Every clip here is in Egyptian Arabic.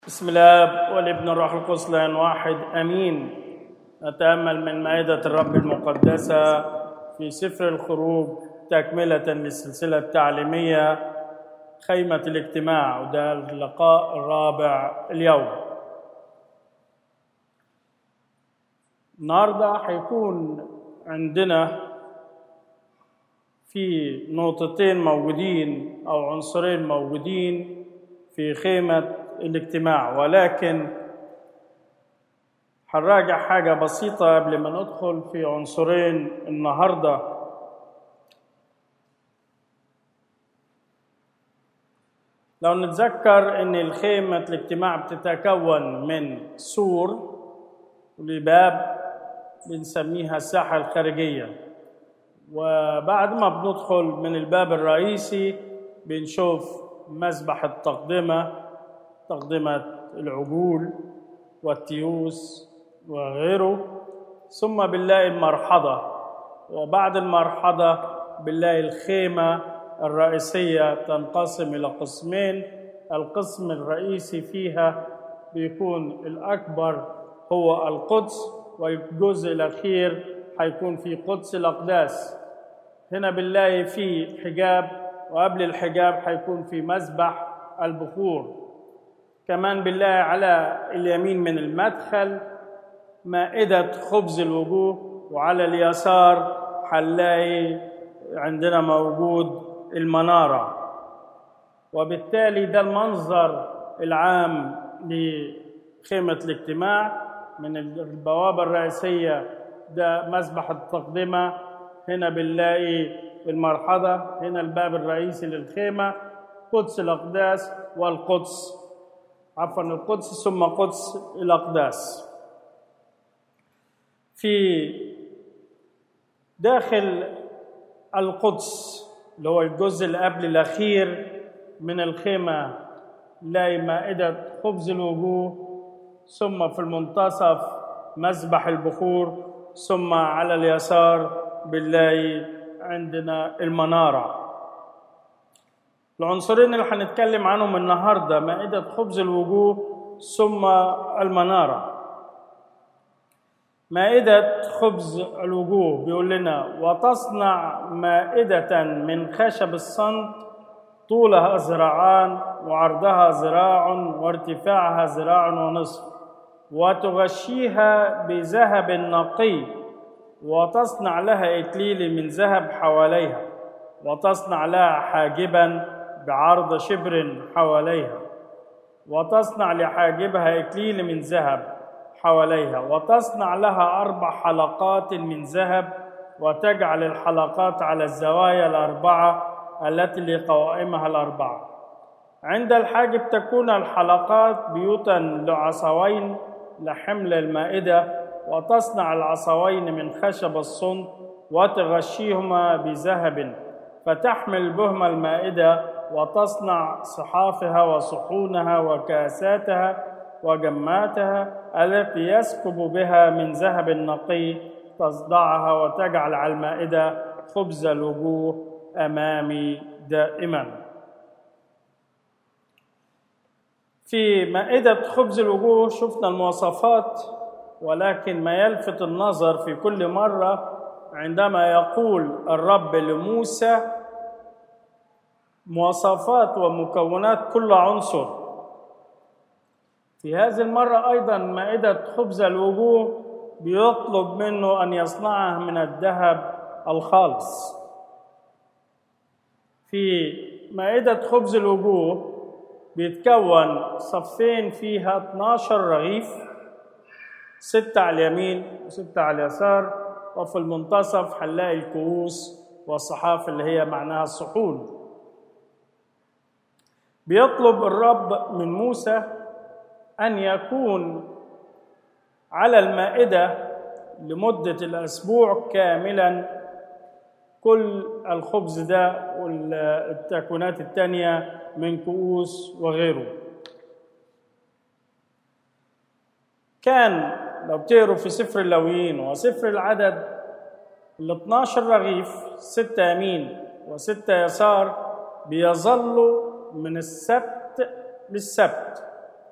بسم الله والابن الروح القدس لان واحد امين نتامل من مائده الرب المقدسه في سفر الخروج تكمله للسلسله التعليميه خيمه الاجتماع وده اللقاء الرابع اليوم النهارده هيكون عندنا في نقطتين موجودين او عنصرين موجودين في خيمه الاجتماع ولكن هنراجع حاجة بسيطة قبل ما ندخل في عنصرين النهاردة لو نتذكر ان الخيمة الاجتماع بتتكون من سور ولباب بنسميها الساحة الخارجية وبعد ما بندخل من الباب الرئيسي بنشوف مسبح التقدمه تقدمة العجول والتيوس وغيره ثم بنلاقي المرحضة وبعد المرحضة بنلاقي الخيمة الرئيسية تنقسم إلى قسمين القسم الرئيسي فيها بيكون الأكبر هو القدس والجزء الأخير هيكون في قدس الأقداس هنا بنلاقي في حجاب وقبل الحجاب هيكون في مسبح البخور كمان بنلاقي على اليمين من المدخل مائدة خبز الوجوه وعلى اليسار هنلاقي عندنا موجود المنارة وبالتالي ده المنظر العام لخيمة الاجتماع من البوابة الرئيسية ده مسبح التقدمة هنا بنلاقي المرحضة هنا الباب الرئيسي للخيمة قدس الأقداس والقدس عفوا القدس ثم قدس الأقداس في داخل القدس اللي هو الجزء اللي قبل الأخير من الخيمة نلاقي مائدة خبز الوجوه ثم في المنتصف مسبح البخور ثم على اليسار بنلاقي عندنا المناره العنصرين اللي هنتكلم عنهم النهارده مائدة خبز الوجوه ثم المنارة مائدة خبز الوجوه بيقول لنا وتصنع مائدة من خشب الصمت طولها ذراعان وعرضها ذراع وارتفاعها ذراع ونصف وتغشيها بذهب نقي وتصنع لها إكليل من ذهب حواليها وتصنع لها حاجبا بعرض شبر حواليها وتصنع لحاجبها إكليل من ذهب حواليها وتصنع لها أربع حلقات من ذهب وتجعل الحلقات على الزوايا الأربعة التي لقوائمها الأربعة عند الحاجب تكون الحلقات بيوتا لعصوين لحمل المائدة وتصنع العصوين من خشب الصند وتغشيهما بذهب فتحمل بهما المائدة وتصنع صحافها وصحونها وكاساتها وجماتها التي يسكب بها من ذهب نقي تصدعها وتجعل على المائدة خبز الوجوه أمامي دائما في مائدة خبز الوجوه شفنا المواصفات ولكن ما يلفت النظر في كل مرة عندما يقول الرب لموسى مواصفات ومكونات كل عنصر في هذه المرة أيضا مائدة خبز الوجوه بيطلب منه أن يصنعها من الذهب الخالص في مائدة خبز الوجوه بيتكون صفين فيها 12 رغيف ستة على اليمين وستة على اليسار وفي المنتصف هنلاقي الكؤوس والصحاف اللي هي معناها الصحون بيطلب الرب من موسى ان يكون على المائده لمده الاسبوع كاملا كل الخبز ده والتكونات الثانيه من كؤوس وغيره كان لو بتقروا في سفر اللويين وسفر العدد ال 12 رغيف ستة يمين وستة يسار بيظلوا من السبت للسبت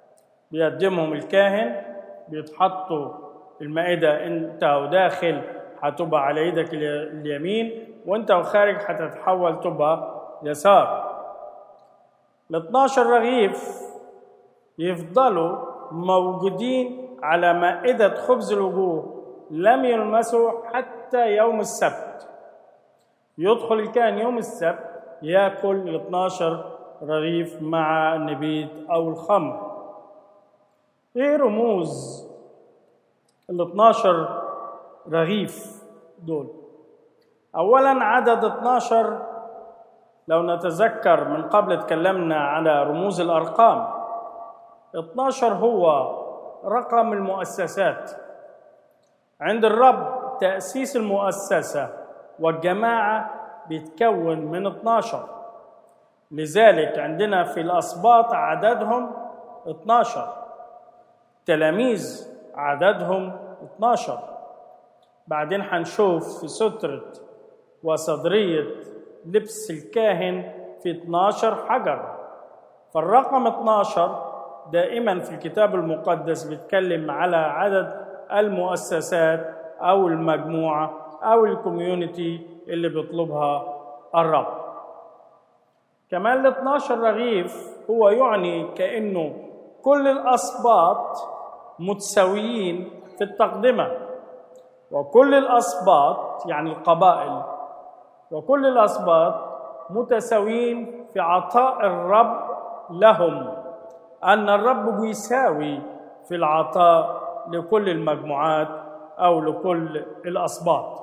بيقدمهم الكاهن بيتحطوا المائدة انت وداخل هتبقى على ايدك اليمين وانت وخارج هتتحول تبقى يسار ال 12 رغيف يفضلوا موجودين على مائدة خبز الوجوه لم يلمسوا حتى يوم السبت يدخل الكاهن يوم السبت ياكل ال 12 رغيف مع النبيذ او الخمر ايه رموز ال 12 رغيف دول اولا عدد 12 لو نتذكر من قبل تكلمنا على رموز الارقام 12 هو رقم المؤسسات عند الرب تاسيس المؤسسه والجماعه بيتكون من 12 لذلك عندنا في الاسباط عددهم 12 تلاميذ عددهم 12 بعدين حنشوف في سترة وصدرية لبس الكاهن في 12 حجر فالرقم 12 دائما في الكتاب المقدس بيتكلم على عدد المؤسسات او المجموعه او الكوميونتي اللي بيطلبها الرب كمان ال 12 رغيف هو يعني كانه كل الاسباط متساويين في التقدمه وكل الاسباط يعني القبائل وكل الاسباط متساويين في عطاء الرب لهم ان الرب بيساوي في العطاء لكل المجموعات او لكل الاسباط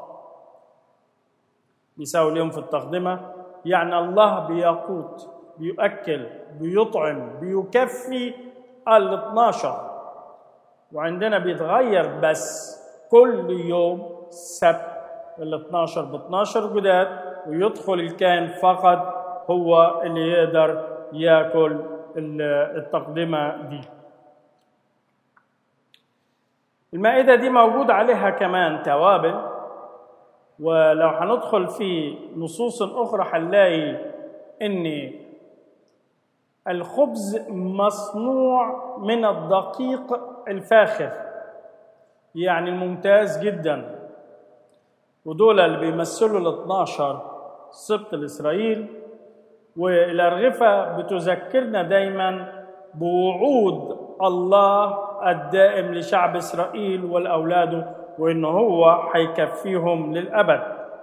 بيساوي لهم في التقدمه يعني الله بيقوت بيؤكل بيطعم بيكفي ال 12 وعندنا بيتغير بس كل يوم سبت ال 12 ب 12 جداد ويدخل الكاهن فقط هو اللي يقدر ياكل التقدمه دي المائده دي موجود عليها كمان توابل ولو هندخل في نصوص اخرى هنلاقي ان الخبز مصنوع من الدقيق الفاخر يعني الممتاز جدا ودول اللي بيمثلوا ال 12 سبط الاسرائيل والارغفه بتذكرنا دايما بوعود الله الدائم لشعب اسرائيل ولاولاده وانه هو هيكفيهم للابد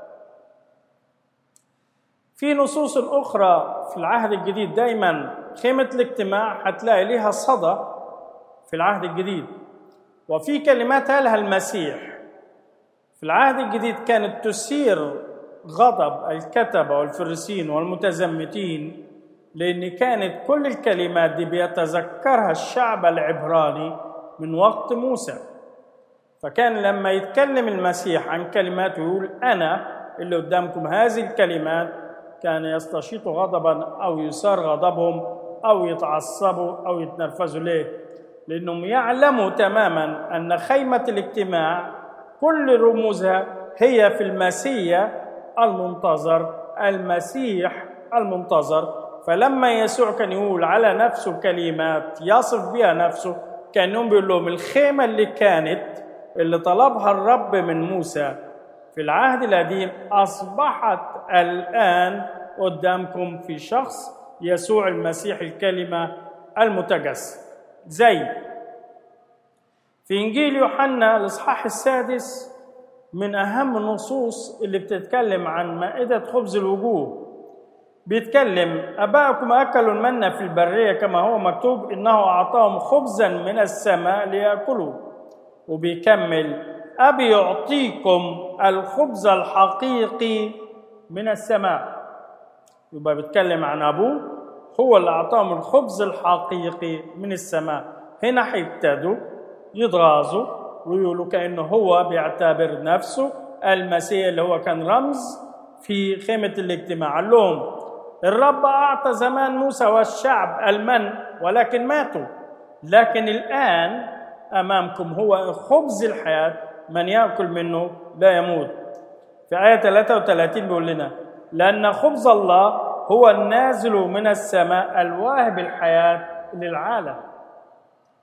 في نصوص اخرى في العهد الجديد دايما خيمه الاجتماع هتلاقي ليها صدى في العهد الجديد وفي كلمات قالها المسيح في العهد الجديد كانت تثير غضب الكتبه والفريسين والمتزمتين لان كانت كل الكلمات دي بيتذكرها الشعب العبراني من وقت موسى فكان لما يتكلم المسيح عن كلمات ويقول انا اللي قدامكم هذه الكلمات كان يستشيط غضبا او يثار غضبهم او يتعصبوا او يتنرفزوا ليه؟ لانهم يعلموا تماما ان خيمه الاجتماع كل رموزها هي في المسيح المنتظر المسيح المنتظر فلما يسوع كان يقول على نفسه كلمات يصف بها نفسه كان بيقول لهم الخيمه اللي كانت اللي طلبها الرب من موسى في العهد القديم اصبحت الان قدامكم في شخص يسوع المسيح الكلمه المتجسد زي في انجيل يوحنا الاصحاح السادس من اهم النصوص اللي بتتكلم عن مائده خبز الوجوه بيتكلم ابائكم اكلوا المنة في البريه كما هو مكتوب انه اعطاهم خبزا من السماء لياكلوا وبيكمل ابي يعطيكم الخبز الحقيقي من السماء يبقى بيتكلم عن ابوه هو اللي اعطاهم الخبز الحقيقي من السماء هنا هيبتدوا يتغاظوا ويقولوا كانه هو بيعتبر نفسه المسيح اللي هو كان رمز في خيمه الاجتماع قال لهم الرب اعطى زمان موسى والشعب المن ولكن ماتوا لكن الان امامكم هو خبز الحياه من ياكل منه لا يموت في ايه 33 بيقول لنا لان خبز الله هو النازل من السماء الواهب الحياه للعالم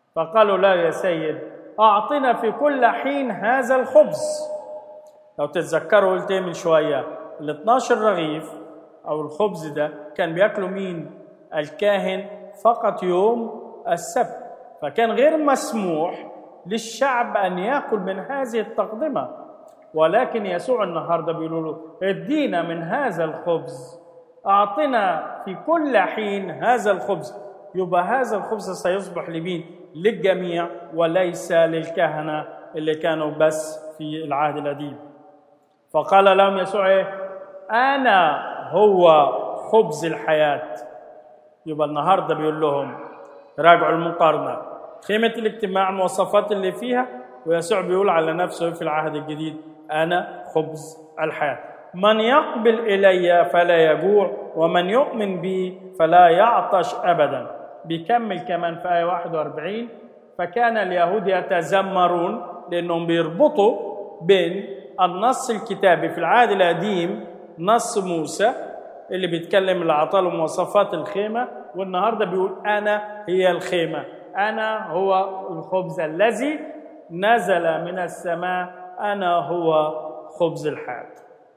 فقالوا لا يا سيد أعطنا في كل حين هذا الخبز لو تتذكروا قلت من شوية ال 12 رغيف أو الخبز ده كان بياكلوا مين؟ الكاهن فقط يوم السبت فكان غير مسموح للشعب أن يأكل من هذه التقدمة ولكن يسوع النهاردة بيقولوا له ادينا من هذا الخبز أعطنا في كل حين هذا الخبز يبقى هذا الخبز سيصبح لمين؟ للجميع وليس للكهنة اللي كانوا بس في العهد القديم فقال لهم يسوع إيه؟ أنا هو خبز الحياة يبقى النهارده بيقول لهم راجعوا المقارنة خيمة الاجتماع المواصفات اللي فيها ويسوع بيقول على نفسه في العهد الجديد أنا خبز الحياة من يقبل إلي فلا يجوع ومن يؤمن بي فلا يعطش أبدا بيكمل كمان في آية 41 فكان اليهود يتذمرون لأنهم بيربطوا بين النص الكتابي في العهد القديم نص موسى اللي بيتكلم اللي عطى له مواصفات الخيمة والنهارده بيقول أنا هي الخيمة أنا هو الخبز الذي نزل من السماء أنا هو خبز الحياة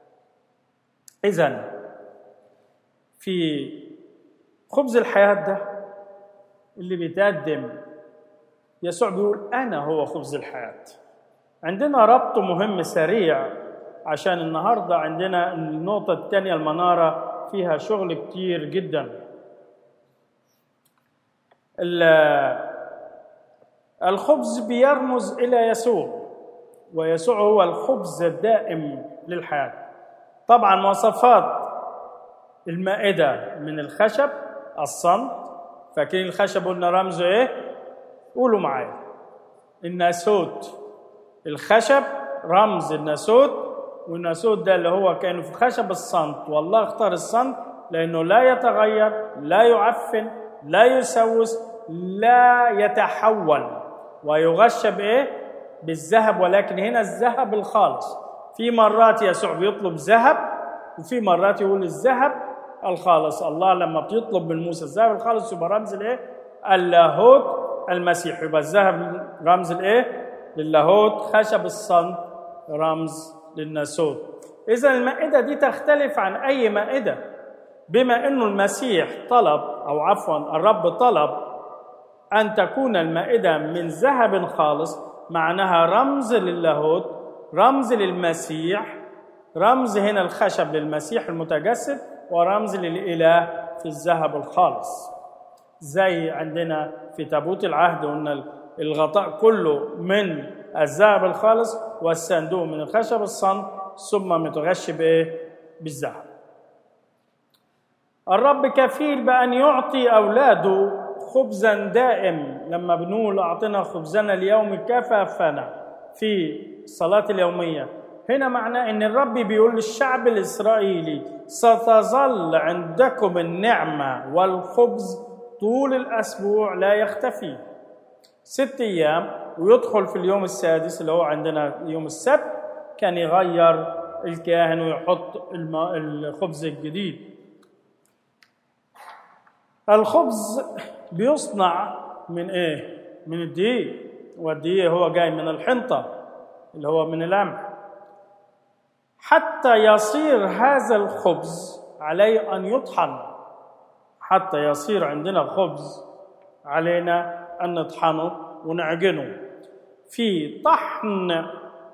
إذا في خبز الحياة ده اللي بيتقدم يسوع بيقول أنا هو خبز الحياة عندنا ربط مهم سريع عشان النهاردة عندنا النقطة الثانية المنارة فيها شغل كتير جدا الخبز بيرمز إلى يسوع ويسوع هو الخبز الدائم للحياة طبعا مواصفات المائدة من الخشب الصمت فاكرين الخشب قلنا رمزه ايه قولوا معايا الناسوت الخشب رمز الناسوت والناسوت ده اللي هو كانوا في خشب الصمت والله اختار الصمت لانه لا يتغير لا يعفن لا يسوس لا يتحول ويغش بايه بالذهب ولكن هنا الذهب الخالص في مرات يسوع بيطلب ذهب وفي مرات يقول الذهب الخالص الله لما بيطلب من موسى الذهب الخالص يبقى رمز الايه اللاهوت المسيح يبقى الذهب رمز الايه للاهوت خشب الصمت رمز للناسوت اذا المائده دي تختلف عن اي مائده بما انه المسيح طلب او عفوا الرب طلب ان تكون المائده من ذهب خالص معناها رمز للاهوت رمز للمسيح رمز هنا الخشب للمسيح المتجسد ورمز للاله في الذهب الخالص زي عندنا في تابوت العهد قلنا الغطاء كله من الذهب الخالص والصندوق من الخشب الصمت ثم متغش بايه بالذهب الرب كفيل بان يعطي اولاده خبزا دائم لما بنقول اعطنا خبزنا اليوم كفافنا في الصلاه اليوميه هنا معناه ان الرب بيقول للشعب الاسرائيلي ستظل عندكم النعمه والخبز طول الاسبوع لا يختفي ست ايام ويدخل في اليوم السادس اللي هو عندنا يوم السبت كان يغير الكاهن ويحط الخبز الجديد الخبز بيصنع من ايه من الدقيق والدقيق هو جاي من الحنطه اللي هو من القمح حتى يصير هذا الخبز عليه ان يطحن حتى يصير عندنا خبز علينا ان نطحنه ونعجنه في طحن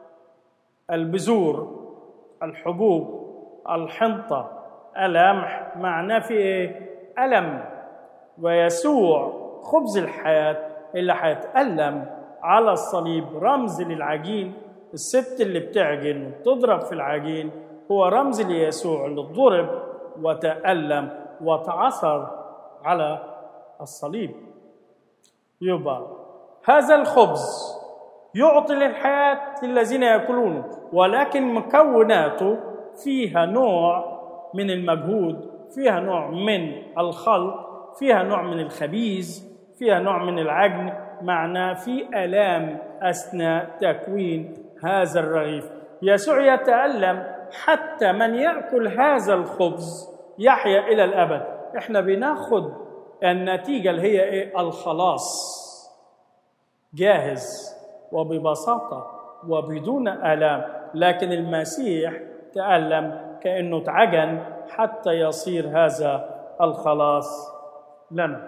البذور الحبوب الحنطه القمح معناه في ايه الم ويسوع خبز الحياه اللي هيتالم على الصليب رمز للعجين الست اللي بتعجن وبتضرب في العجين هو رمز ليسوع اللي ضرب وتألم وتعثر على الصليب يبقى هذا الخبز يعطي للحياة للذين يأكلونه ولكن مكوناته فيها نوع من المجهود فيها نوع من الخلط فيها نوع من الخبيز فيها نوع من العجن معناه في آلام أثناء تكوين هذا الرغيف يسوع يتألم حتى من يأكل هذا الخبز يحيا إلى الأبد احنا بناخد النتيجة اللي هي ايه الخلاص جاهز وببساطه وبدون الام لكن المسيح تالم كانه اتعجن حتى يصير هذا الخلاص لنا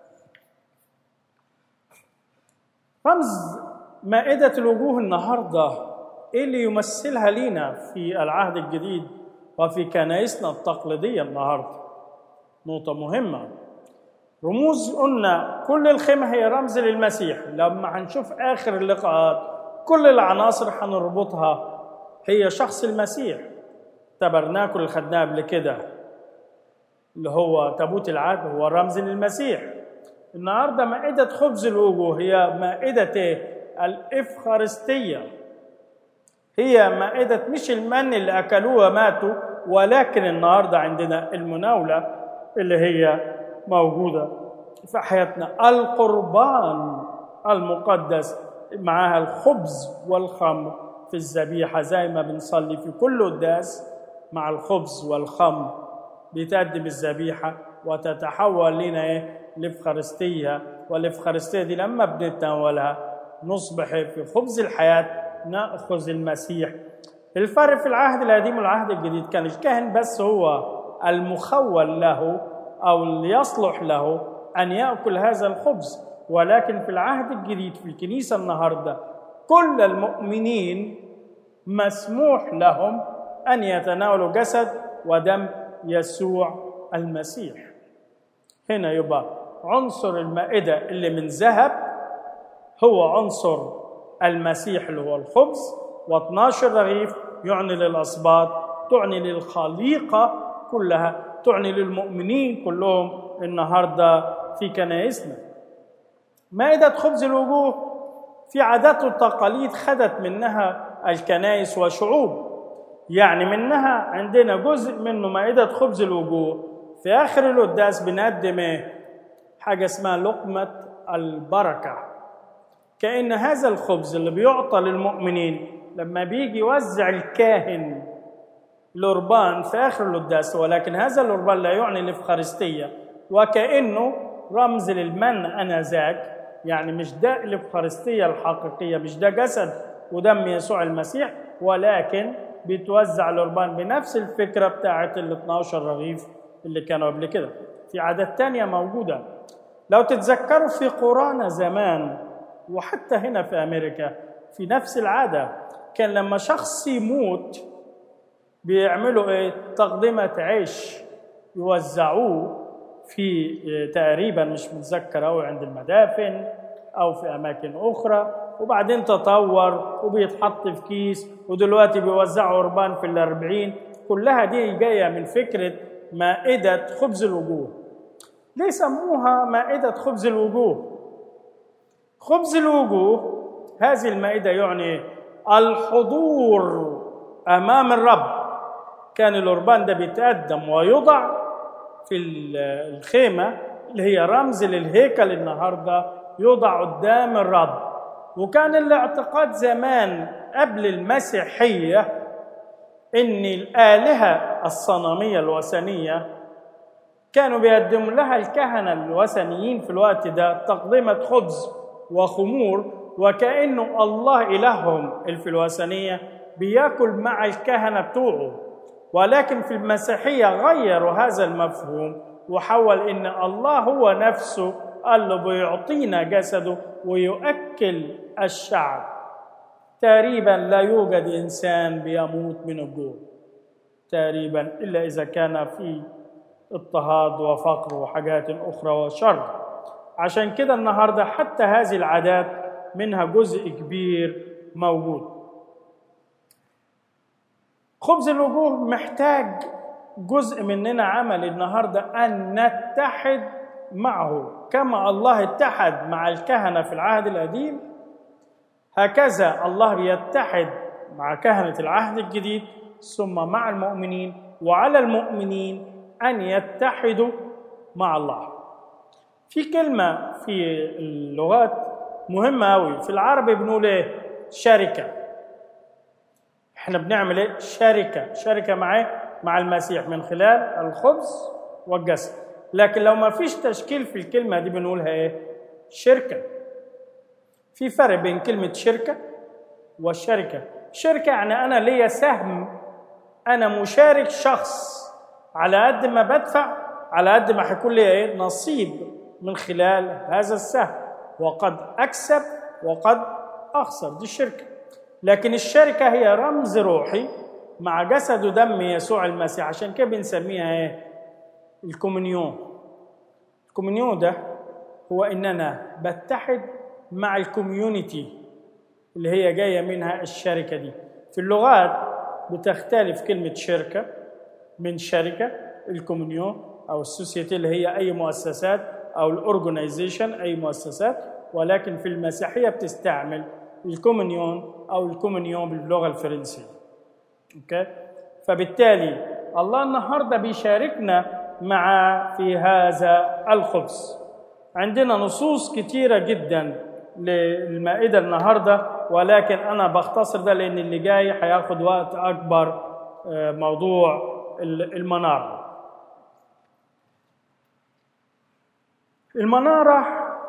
رمز مائده الوجوه النهارده ايه اللي يمثلها لينا في العهد الجديد وفي كنائسنا التقليديه النهارده نقطه مهمه رموز قلنا كل الخيمه هي رمز للمسيح لما هنشوف اخر اللقاءات كل العناصر هنربطها هي شخص المسيح تبرناكل اللي خدناه قبل كده اللي هو تابوت العهد هو رمز للمسيح النهارده مائدة خبز الوجوه هي مائدة ايه؟ الإفخارستية هي مائدة مش المن اللي أكلوه وماتوا ولكن النهارده عندنا المناولة اللي هي موجودة في حياتنا القربان المقدس معها الخبز والخمر في الذبيحة زي ما بنصلي في كل قداس مع الخبز والخمر بتقدم الذبيحة وتتحول لنا ايه الإفخارستية والإفخارستية دي لما بنتناولها نصبح في خبز الحياة نأخذ المسيح الفرق في العهد القديم والعهد الجديد كان الكاهن بس هو المخول له أو اللي يصلح له أن يأكل هذا الخبز ولكن في العهد الجديد في الكنيسة النهاردة كل المؤمنين مسموح لهم أن يتناولوا جسد ودم يسوع المسيح هنا يبقى عنصر المائدة اللي من ذهب هو عنصر المسيح اللي هو الخبز و12 رغيف يعني للأسباط تعني للخليقة كلها تعني للمؤمنين كلهم النهارده في كنائسنا مائدة خبز الوجوه في عادات وتقاليد خدت منها الكنائس وشعوب يعني منها عندنا جزء منه مائدة خبز الوجوه في آخر القداس بنقدم إيه؟ حاجة اسمها لقمة البركة كأن هذا الخبز اللي بيعطى للمؤمنين لما بيجي يوزع الكاهن الأربان في آخر القداس ولكن هذا الأربان لا يعني الإفخارستية وكأنه رمز للمن أنذاك يعني مش ده الإفخارستية الحقيقية مش ده جسد ودم يسوع المسيح ولكن بيتوزع الأربان بنفس الفكرة بتاعت ال 12 رغيف اللي كانوا قبل كده في عادات تانية موجودة لو تتذكروا في قرانا زمان وحتى هنا في أمريكا في نفس العادة كان لما شخص يموت بيعملوا ايه تقدمة عيش يوزعوه في تقريبا مش متذكر أوي عند المدافن أو في أماكن أخرى وبعدين تطور وبيتحط في كيس ودلوقتي بيوزعوا قربان في الأربعين كلها دي جاية من فكرة مائدة خبز الوجوه ليه سموها مائدة خبز الوجوه خبز الوجوه هذه المائدة يعني الحضور أمام الرب كان القربان ده بيتقدم ويوضع في الخيمة اللي هي رمز للهيكل النهاردة يوضع قدام الرب وكان الاعتقاد زمان قبل المسيحية إن الآلهة الصنمية الوثنية كانوا بيقدموا لها الكهنة الوثنيين في الوقت ده تقدمة خبز وخمور وكأنه الله إلههم في الوثنية بياكل مع الكهنة بتوعه ولكن في المسيحية غيروا هذا المفهوم وحول إن الله هو نفسه اللي بيعطينا جسده ويؤكل الشعب تقريبا لا يوجد إنسان بيموت من الجوع تقريبا إلا إذا كان في اضطهاد وفقر وحاجات أخرى وشر عشان كده النهاردة حتى هذه العادات منها جزء كبير موجود خبز الوجوه محتاج جزء مننا عمل النهارده ان نتحد معه كما الله اتحد مع الكهنه في العهد القديم هكذا الله بيتحد مع كهنه العهد الجديد ثم مع المؤمنين وعلى المؤمنين ان يتحدوا مع الله في كلمه في اللغات مهمه قوي في العربي بنقول ايه شركه احنا بنعمل ايه شركه شركه معاه مع المسيح من خلال الخبز والجسد لكن لو ما فيش تشكيل في الكلمه دي بنقولها ايه شركه في فرق بين كلمة شركة والشركة شركة يعني أنا ليا سهم أنا مشارك شخص على قد ما بدفع على قد ما هيكون لي إيه نصيب من خلال هذا السهم وقد أكسب وقد أخسر دي الشركة لكن الشركة هي رمز روحي مع جسد ودم يسوع المسيح عشان كده بنسميها ايه الكومنيون الكومنيون ده هو ان انا بتحد مع الكوميونتي اللي هي جايه منها الشركه دي في اللغات بتختلف كلمه شركه من شركه الكومنيون او السوسيتي اللي هي اي مؤسسات او الاورجنايزيشن اي مؤسسات ولكن في المسيحيه بتستعمل الكومنيون او الكومنيون باللغه الفرنسيه اوكي فبالتالي الله النهارده بيشاركنا مع في هذا الخبز عندنا نصوص كتيره جدا للمائده النهارده ولكن انا بختصر ده لان اللي جاي هياخد وقت اكبر موضوع المناره المناره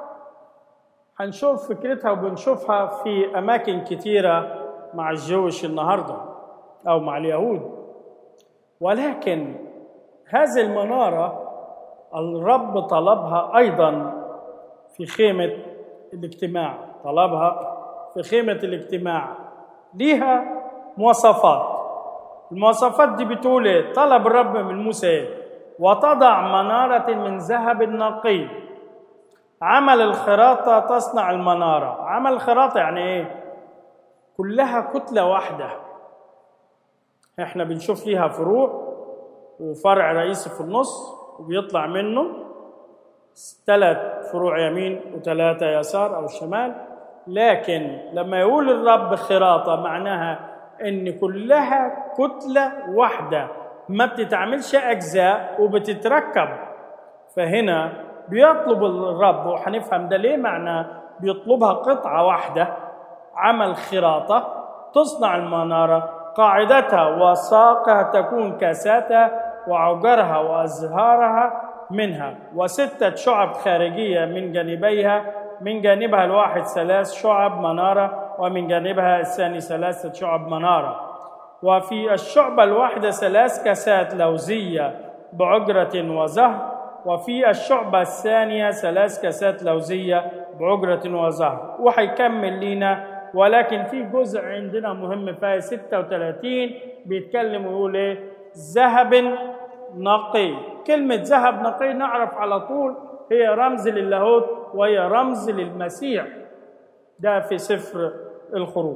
هنشوف فكرتها وبنشوفها في اماكن كتيره مع الجوش النهارده او مع اليهود ولكن هذه المناره الرب طلبها ايضا في خيمه الاجتماع طلبها في خيمه الاجتماع ليها مواصفات المواصفات دي بتقول ايه طلب الرب من موسى وتضع مناره من ذهب نقي عمل الخراطه تصنع المناره عمل الخراطه يعني ايه كلها كتله واحده احنا بنشوف ليها فروع وفرع رئيسي في النص وبيطلع منه ثلاث فروع يمين وثلاثة يسار أو شمال لكن لما يقول الرب خراطة معناها إن كلها كتلة واحدة ما بتتعملش أجزاء وبتتركب فهنا بيطلب الرب وهنفهم ده ليه معناه بيطلبها قطعة واحدة عمل خراطة تصنع المنارة قاعدتها وساقها تكون كاساتها وعجرها وأزهارها منها وستة شعب خارجية من جانبيها من جانبها الواحد ثلاث شعب منارة ومن جانبها الثاني ثلاثة شعب منارة وفي الشعبة الواحدة ثلاث كاسات لوزية بعجرة وزهر وفي الشعبة الثانية ثلاث كاسات لوزية بعجرة وزهر وهيكمل لينا ولكن في جزء عندنا مهم في 36 بيتكلم ويقول ايه ذهب نقي كلمة ذهب نقي نعرف على طول هي رمز للاهوت وهي رمز للمسيح ده في سفر الخروج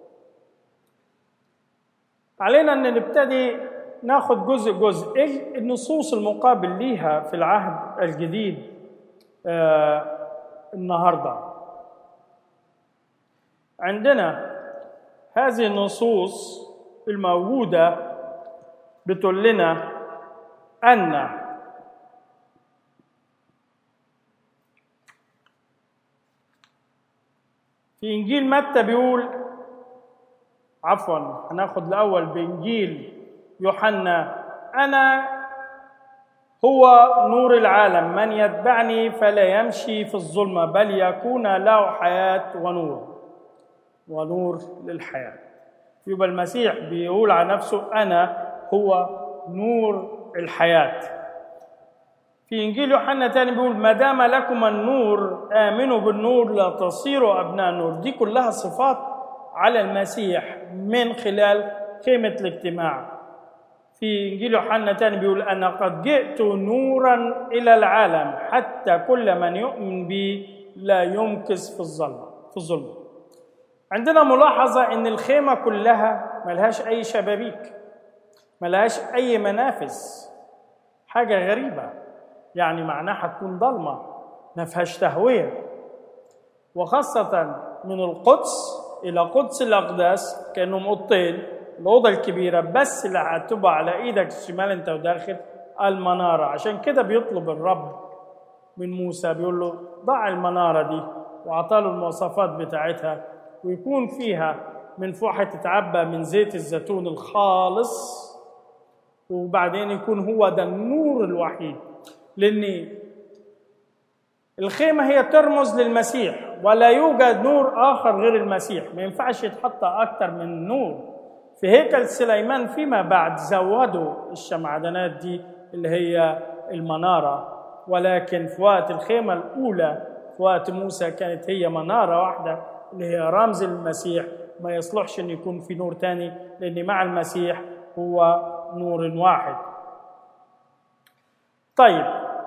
علينا ان نبتدي ناخد جزء جزء ايه النصوص المقابل ليها في العهد الجديد آه النهارده عندنا هذه النصوص الموجوده بتقول لنا ان في انجيل متى بيقول عفوا هناخد الاول بانجيل يوحنا انا هو نور العالم من يتبعني فلا يمشي في الظلمه بل يكون له حياه ونور ونور للحياه يبقى المسيح بيقول عن نفسه انا هو نور الحياه في انجيل يوحنا تاني بيقول ما دام لكم النور امنوا بالنور لا تصيروا ابناء النور دي كلها صفات على المسيح من خلال خيمه الاجتماع في انجيل يوحنا تاني بيقول انا قد جئت نورا الى العالم حتى كل من يؤمن بي لا يمكث في الظلمه في الظلمه عندنا ملاحظه ان الخيمه كلها ملهاش اي شبابيك ملهاش اي منافذ حاجه غريبه يعني معناها هتكون ضلمه ما فيهاش تهويه وخاصه من القدس الى قدس الاقداس كانهم اوضتين الاوضه الكبيره بس اللي هتبقى على ايدك الشمال انت وداخل المناره عشان كده بيطلب الرب من موسى بيقول له ضع المناره دي واعطى له المواصفات بتاعتها ويكون فيها من فوحة تتعبى من زيت الزيتون الخالص وبعدين يكون هو ده النور الوحيد لأن الخيمة هي ترمز للمسيح ولا يوجد نور آخر غير المسيح ما ينفعش يتحط أكتر من نور في هيكل سليمان فيما بعد زودوا الشمعدانات دي اللي هي المنارة ولكن في وقت الخيمة الأولى في وقت موسى كانت هي منارة واحدة اللي هي رمز المسيح ما يصلحش أن يكون في نور تاني لأن مع المسيح هو نور واحد طيب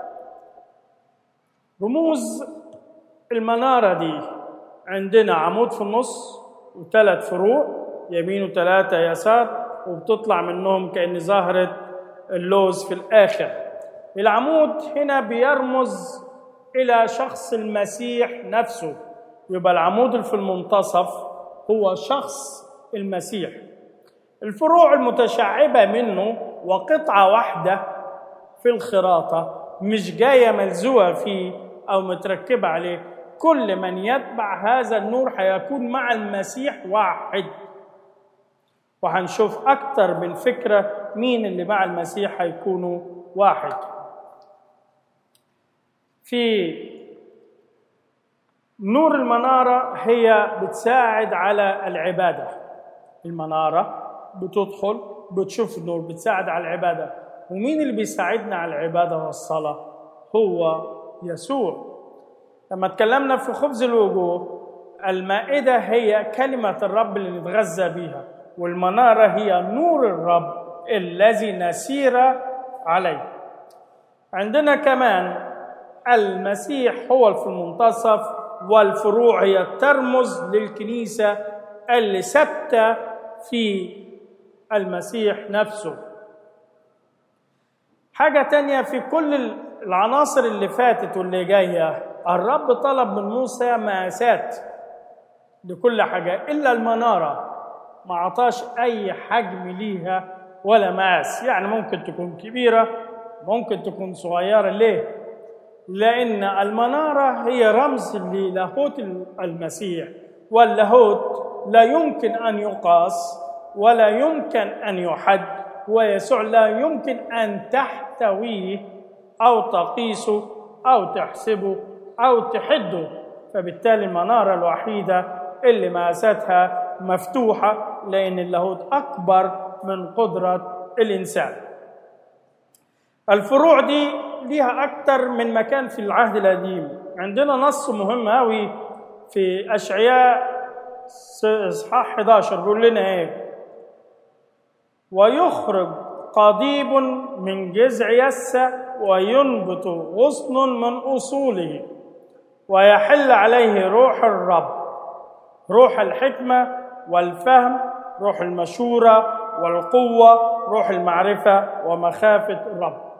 رموز المنارة دي عندنا عمود في النص وثلاث فروع يمين وثلاثة يسار وبتطلع منهم كأن زهرة اللوز في الآخر العمود هنا بيرمز إلى شخص المسيح نفسه يبقى العمود اللي في المنتصف هو شخص المسيح الفروع المتشعبة منه وقطعة واحدة في الخراطة مش جاية ملزوقة فيه أو متركبة عليه كل من يتبع هذا النور هيكون مع المسيح واحد وهنشوف أكتر من فكرة مين اللي مع المسيح هيكونوا واحد في نور المنارة هي بتساعد على العبادة المنارة بتدخل بتشوف النور بتساعد على العبادة ومين اللي بيساعدنا على العبادة والصلاة هو يسوع لما اتكلمنا في خبز الوجوه المائدة هي كلمة الرب اللي نتغذى بيها والمنارة هي نور الرب الذي نسير عليه عندنا كمان المسيح هو في المنتصف والفروع هي ترمز للكنيسة اللي ثابتة في المسيح نفسه حاجة تانية في كل العناصر اللي فاتت واللي جاية الرب طلب من موسى مقاسات لكل حاجة إلا المنارة ما عطاش أي حجم ليها ولا مقاس يعني ممكن تكون كبيرة ممكن تكون صغيرة ليه؟ لأن المنارة هي رمز للاهوت المسيح واللاهوت لا يمكن أن يقاس ولا يمكن أن يحد ويسوع لا يمكن أن تحتويه أو تقيسه أو تحسبه أو تحده فبالتالي المنارة الوحيدة اللي مقاساتها مفتوحة لأن اللاهوت أكبر من قدرة الإنسان الفروع دي ليها أكتر من مكان في العهد القديم عندنا نص مهم أوي في أشعياء إصحاح 11 بيقول لنا إيه ويخرج قضيب من جذع يسة وينبت غصن من أصوله ويحل عليه روح الرب روح الحكمة والفهم روح المشورة والقوة روح المعرفة ومخافة الرب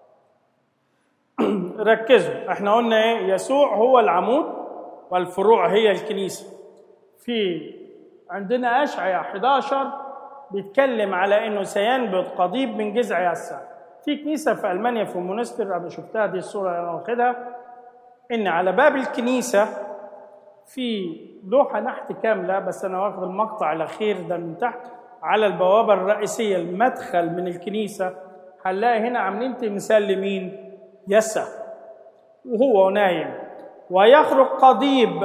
ركزوا احنا قلنا ايه يسوع هو العمود والفروع هي الكنيسة في عندنا أشعياء 11 بيتكلم على انه سينبت قضيب من جذع يسع في كنيسة في ألمانيا في مونستر أنا شفتها دي الصورة اللي أنا واخدها إن على باب الكنيسة في لوحة نحت كاملة بس أنا واخد المقطع الأخير ده من تحت على البوابة الرئيسية المدخل من الكنيسة هنلاقي هنا عاملين تمثال لمين؟ يسع وهو نايم ويخرج قضيب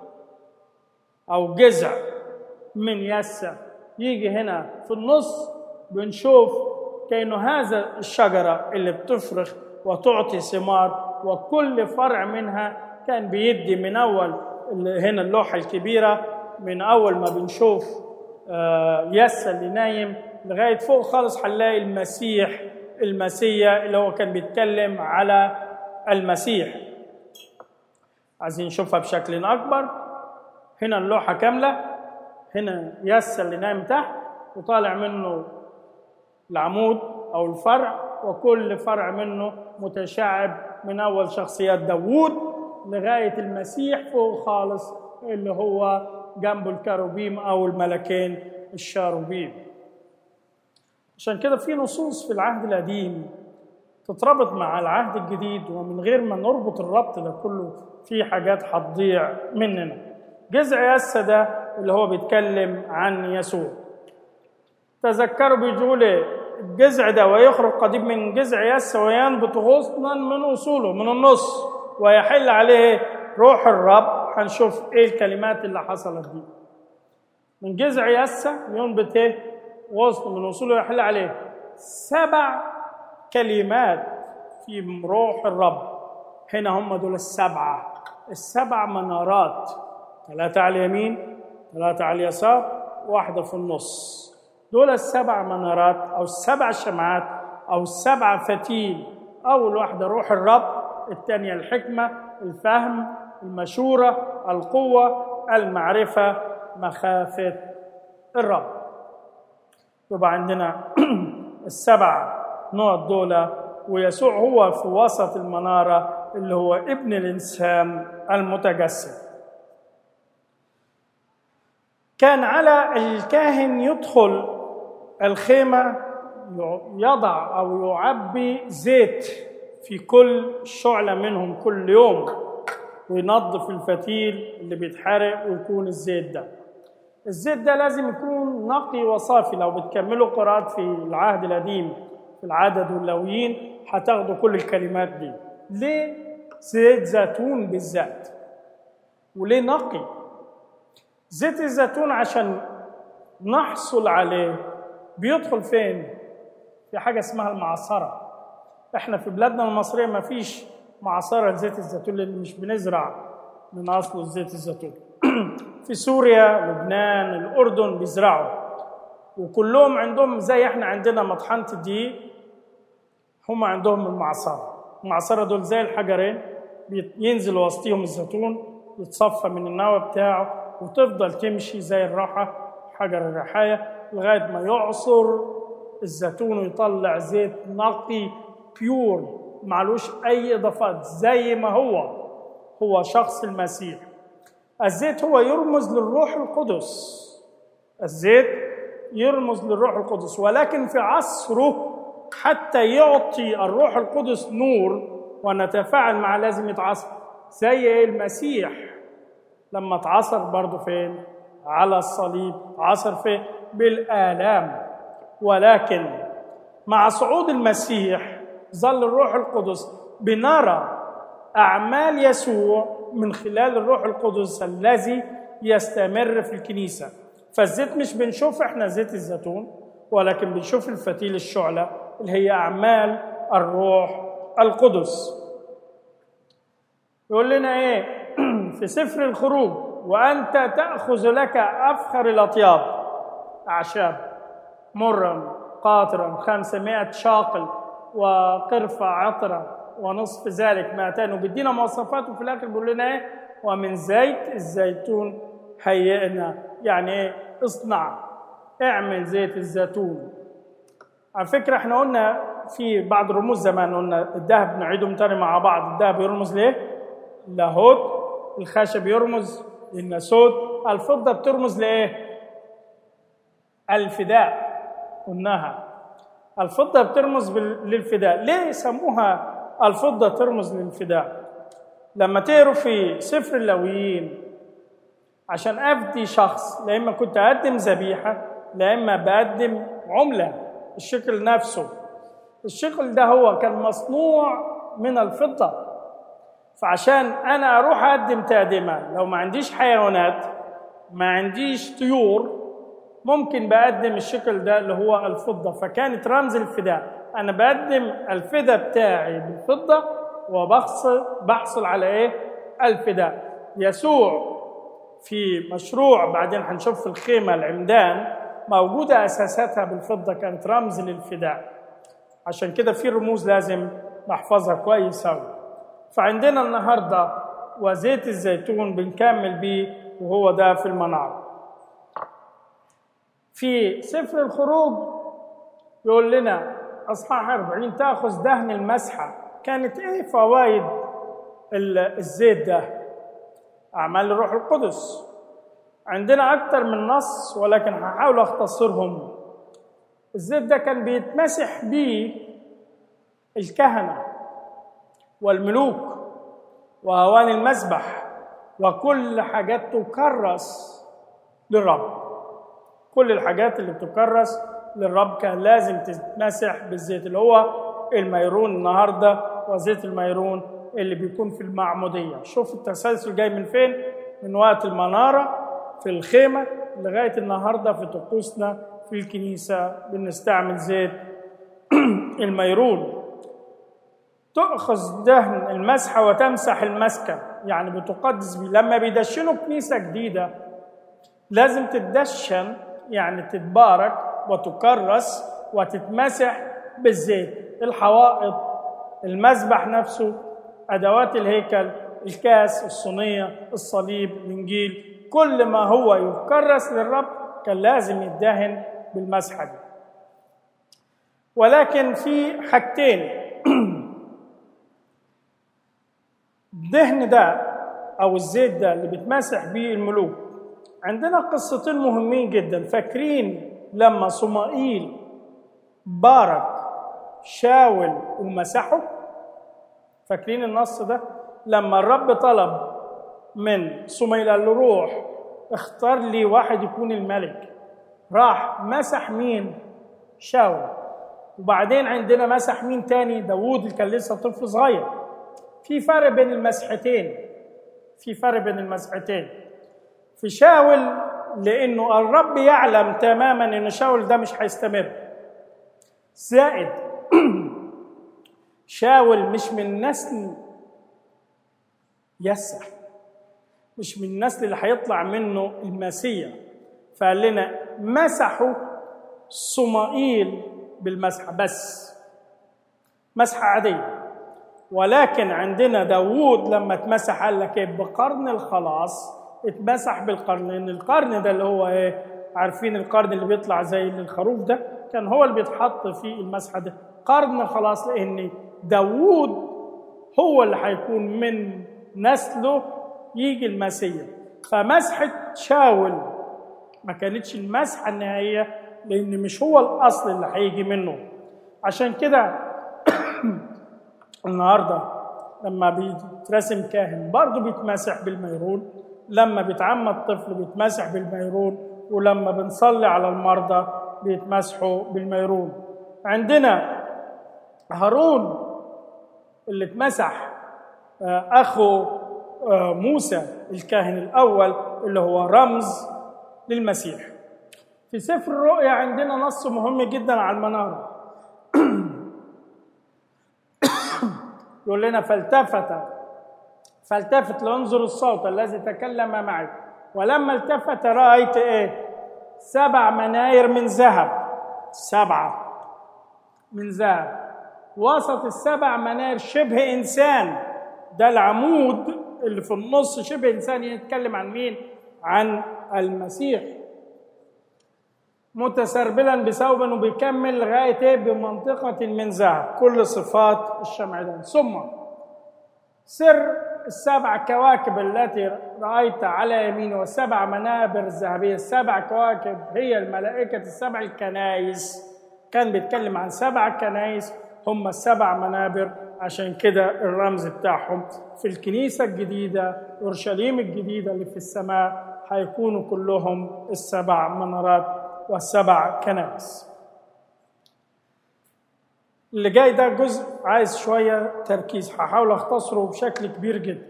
أو جذع من يسع يجي هنا في النص بنشوف كأنه هذا الشجرة اللي بتفرخ وتعطي ثمار وكل فرع منها كان بيدي من أول هنا اللوحة الكبيرة من أول ما بنشوف يسا اللي نايم لغاية فوق خالص هنلاقي المسيح المسيا اللي هو كان بيتكلم على المسيح عايزين نشوفها بشكل أكبر هنا اللوحة كاملة هنا يسا اللي نايم تحت وطالع منه العمود أو الفرع وكل فرع منه متشعب من أول شخصيات داوود لغاية المسيح فوق خالص اللي هو جنبه الكروبيم أو الملكين الشاروبيم عشان كده في نصوص في العهد القديم تتربط مع العهد الجديد ومن غير ما نربط الربط ده كله في حاجات هتضيع مننا جذع يسا ده اللي هو بيتكلم عن يسوع تذكروا بيقول الجذع ده ويخرج قضيب من جذع يسا وينبت غصنا من اصوله من النص ويحل عليه روح الرب هنشوف ايه الكلمات اللي حصلت دي من جذع يسة ينبت ايه وسط من وصوله يحل عليه سبع كلمات في روح الرب هنا هم دول السبعة السبع منارات ثلاثة على اليمين ثلاثة على اليسار واحدة في النص دول السبع منارات أو السبع شمعات أو السبع فتيل أول واحدة روح الرب الثانية الحكمة الفهم المشورة القوة المعرفة مخافة الرب يبقى عندنا السبع نقط دول ويسوع هو في وسط المنارة اللي هو ابن الإنسان المتجسد كان على الكاهن يدخل الخيمة يضع أو يعبي زيت في كل شعلة منهم كل يوم وينظف الفتيل اللي بيتحرق ويكون الزيت ده الزيت ده لازم يكون نقي وصافي لو بتكملوا قراءات في العهد القديم في العدد واللويين هتاخدوا كل الكلمات دي ليه زيت زيتون بالذات وليه نقي زيت الزيتون عشان نحصل عليه بيدخل فين في حاجه اسمها المعصره احنا في بلادنا المصريه ما فيش معصره لزيت الزيتون لان مش بنزرع من اصله زيت الزيتون في سوريا لبنان الاردن بيزرعوا وكلهم عندهم زي احنا عندنا مطحنه الدقيق هم عندهم المعصره المعصره دول زي الحجرين ينزل وسطيهم الزيتون يتصفى من النوى بتاعه وتفضل تمشي زي الراحه حجر الرحايه لغايه ما يعصر الزيتون ويطلع زيت نقي بيور معلوش اي اضافات زي ما هو هو شخص المسيح الزيت هو يرمز للروح القدس الزيت يرمز للروح القدس ولكن في عصره حتى يعطي الروح القدس نور ونتفاعل معه لازم يتعصر زي المسيح لما اتعصر برضه فين على الصليب عصر فين بالآلام ولكن مع صعود المسيح ظل الروح القدس بنرى أعمال يسوع من خلال الروح القدس الذي يستمر في الكنيسة فالزيت مش بنشوف احنا زيت الزيتون ولكن بنشوف الفتيل الشعلة اللي هي أعمال الروح القدس يقول لنا ايه في سفر الخروج وأنت تأخذ لك أفخر الأطياب أعشاب مرا قاطرا خمسمائة شاقل وقرفة عطرة ونصف ذلك مائتين وبيدينا مواصفات وفي الآخر بيقول لنا إيه ومن زيت الزيتون هيئنا يعني إيه اصنع اعمل زيت الزيتون على فكرة احنا قلنا في بعض رموز زمان قلنا الذهب نعيدهم تاني مع بعض الذهب يرمز ليه؟ لاهوت الخشب يرمز للناسوت الفضة بترمز لإيه؟ الفداء قلناها الفضة بترمز للفداء ليه سموها الفضة ترمز للفداء لما تقروا في سفر اللويين عشان أفدي شخص لا إما كنت أقدم ذبيحة لا إما بقدم عملة الشكل نفسه الشكل ده هو كان مصنوع من الفضة فعشان أنا أروح أقدم تقدمة لو ما عنديش حيوانات ما عنديش طيور ممكن بقدم الشكل ده اللي هو الفضة فكانت رمز الفداء أنا بقدم الفداء بتاعي بالفضة وبحصل بحصل على إيه؟ الفداء يسوع في مشروع بعدين هنشوف في الخيمة العمدان موجودة أساساتها بالفضة كانت رمز للفداء عشان كده في رموز لازم نحفظها كويس أوي فعندنا النهاردة وزيت الزيتون بنكمل بيه وهو ده في المنار في سفر الخروج يقول لنا اصحاح 40 تاخذ دهن المسحه كانت ايه فوائد الزيت ده اعمال الروح القدس عندنا اكتر من نص ولكن هحاول اختصرهم الزيت ده كان بيتمسح بيه الكهنه والملوك واواني المسبح وكل حاجات تكرس للرب كل الحاجات اللي بتكرس للرب كان لازم تتمسح بالزيت اللي هو الميرون النهارده وزيت الميرون اللي بيكون في المعمودية شوف التسلسل جاي من فين من وقت المنارة في الخيمة لغاية النهاردة في طقوسنا في الكنيسة بنستعمل زيت الميرون تؤخذ دهن المسحة وتمسح المسكن يعني بتقدس بيه لما بيدشنوا كنيسة جديدة لازم تدشن يعني تتبارك وتكرس وتتمسح بالزيت الحوائط المذبح نفسه أدوات الهيكل الكاس الصينية الصليب الإنجيل كل ما هو يكرس للرب كان لازم يدهن بالمسحة دي ولكن في حاجتين الدهن ده أو الزيت ده اللي بيتمسح بيه الملوك عندنا قصتين مهمين جدا فاكرين لما صمائيل بارك شاول ومسحه فاكرين النص ده لما الرب طلب من صميل قال له روح اختار لي واحد يكون الملك راح مسح مين شاول وبعدين عندنا مسح مين تاني داوود اللي كان لسه طفل صغير في فرق بين المسحتين في فرق بين المسحتين في شاول لانه الرب يعلم تماما ان شاول ده مش هيستمر زائد شاول مش من نسل يسع مش من النسل اللي هيطلع منه المسيح فقال لنا مسحوا صمائيل بالمسحة بس مسحة عادية ولكن عندنا داوود لما اتمسح قال لك ايه بقرن الخلاص اتمسح بالقرن لان القرن ده اللي هو ايه عارفين القرن اللي بيطلع زي الخروف ده كان هو اللي بيتحط في المسحه ده قرن الخلاص لان داوود هو اللي هيكون من نسله يجي المسيح فمسحه شاول ما كانتش المسحه النهائيه لان مش هو الاصل اللي هيجي منه عشان كده النهارده لما بيترسم كاهن برضه بيتمسح بالميرون لما بيتعمد طفل بيتمسح بالميرون ولما بنصلي على المرضى بيتمسحوا بالميرون عندنا هارون اللي اتمسح اخو موسى الكاهن الاول اللي هو رمز للمسيح في سفر الرؤيا عندنا نص مهم جدا على المناره يقول لنا فالتفت فالتفت لانظر الصوت الذي تكلم معي ولما التفت رايت ايه سبع مناير من ذهب سبعه من ذهب وسط السبع مناير شبه انسان ده العمود اللي في النص شبه انسان يتكلم عن مين عن المسيح متسربلا بثوب وبيكمل لغايه ايه بمنطقه من ذهب كل صفات الشمعدان ثم سر السبع كواكب التي رايت على يمينه والسبع منابر الذهبيه السبع كواكب هي الملائكه السبع الكنايس كان بيتكلم عن سبع كنايس هم السبع منابر عشان كده الرمز بتاعهم في الكنيسه الجديده اورشليم الجديده اللي في السماء هيكونوا كلهم السبع منارات والسبع كنائس اللي جاي ده جزء عايز شوية تركيز هحاول أختصره بشكل كبير جدا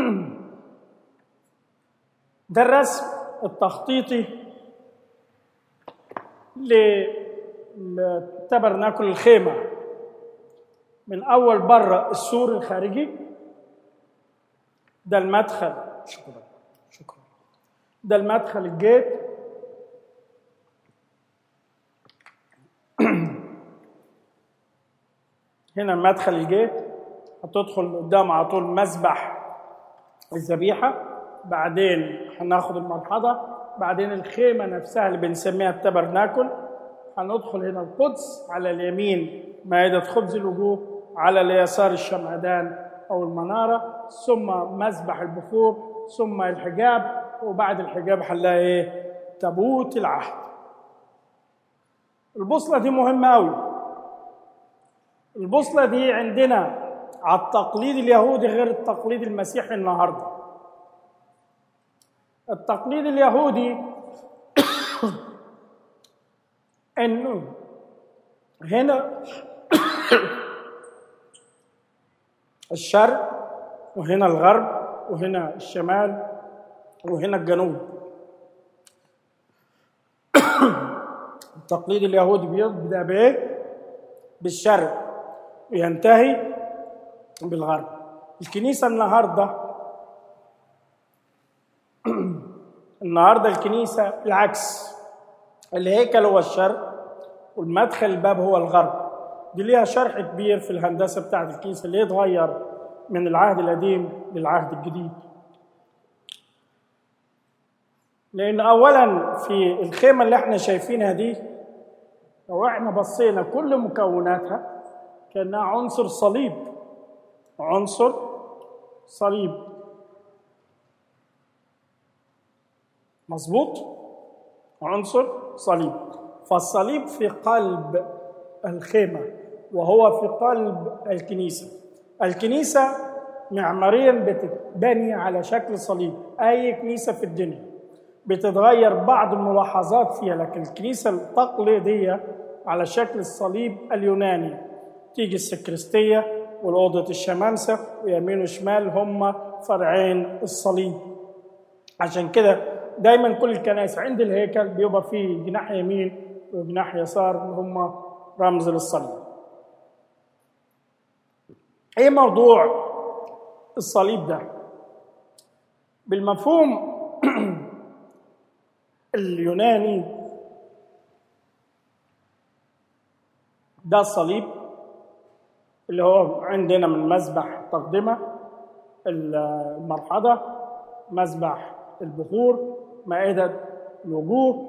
ده الرسم التخطيطي لتبرناكل الخيمة من أول بره السور الخارجي ده المدخل شكرا شكرا ده المدخل الجيت هنا مدخل الجيت هتدخل قدام على طول مسبح الذبيحة بعدين هناخد المرحضة بعدين الخيمة نفسها اللي بنسميها التبرناكل هندخل هنا القدس على اليمين مائدة خبز الوجوه على اليسار الشمعدان أو المنارة ثم مسبح البخور ثم الحجاب وبعد الحجاب هنلاقي ايه؟ تابوت العهد البوصلة دي مهمة أوي البوصلة دي عندنا على التقليد اليهودي غير التقليد المسيحي النهارده. التقليد اليهودي انه هنا الشرق وهنا الغرب وهنا الشمال وهنا الجنوب التقليد اليهودي بيبدا بايه بالشرق وينتهي بالغرب الكنيسه النهارده النهارده الكنيسه العكس الهيكل هو الشرق والمدخل الباب هو الغرب دي ليها شرح كبير في الهندسه بتاعت الكنيسه اللي اتغير من العهد القديم للعهد الجديد لان اولا في الخيمه اللي احنا شايفينها دي لو احنا بصينا كل مكوناتها كانها عنصر صليب عنصر صليب مظبوط عنصر صليب فالصليب في قلب الخيمه وهو في قلب الكنيسه الكنيسه معماريا بتتبني على شكل صليب اي كنيسه في الدنيا بتتغير بعض الملاحظات فيها لكن الكنيسه التقليديه على شكل الصليب اليوناني تيجي السكرستيه والأوضة الشمامسة ويمين وشمال هم فرعين الصليب عشان كده دايما كل الكنائس عند الهيكل بيبقى فيه جناح يمين وجناح يسار هم رمز للصليب ايه موضوع الصليب ده بالمفهوم اليوناني ده الصليب اللي هو عندنا من مذبح تقدمة المرحضة مذبح البخور مائدة الوجوه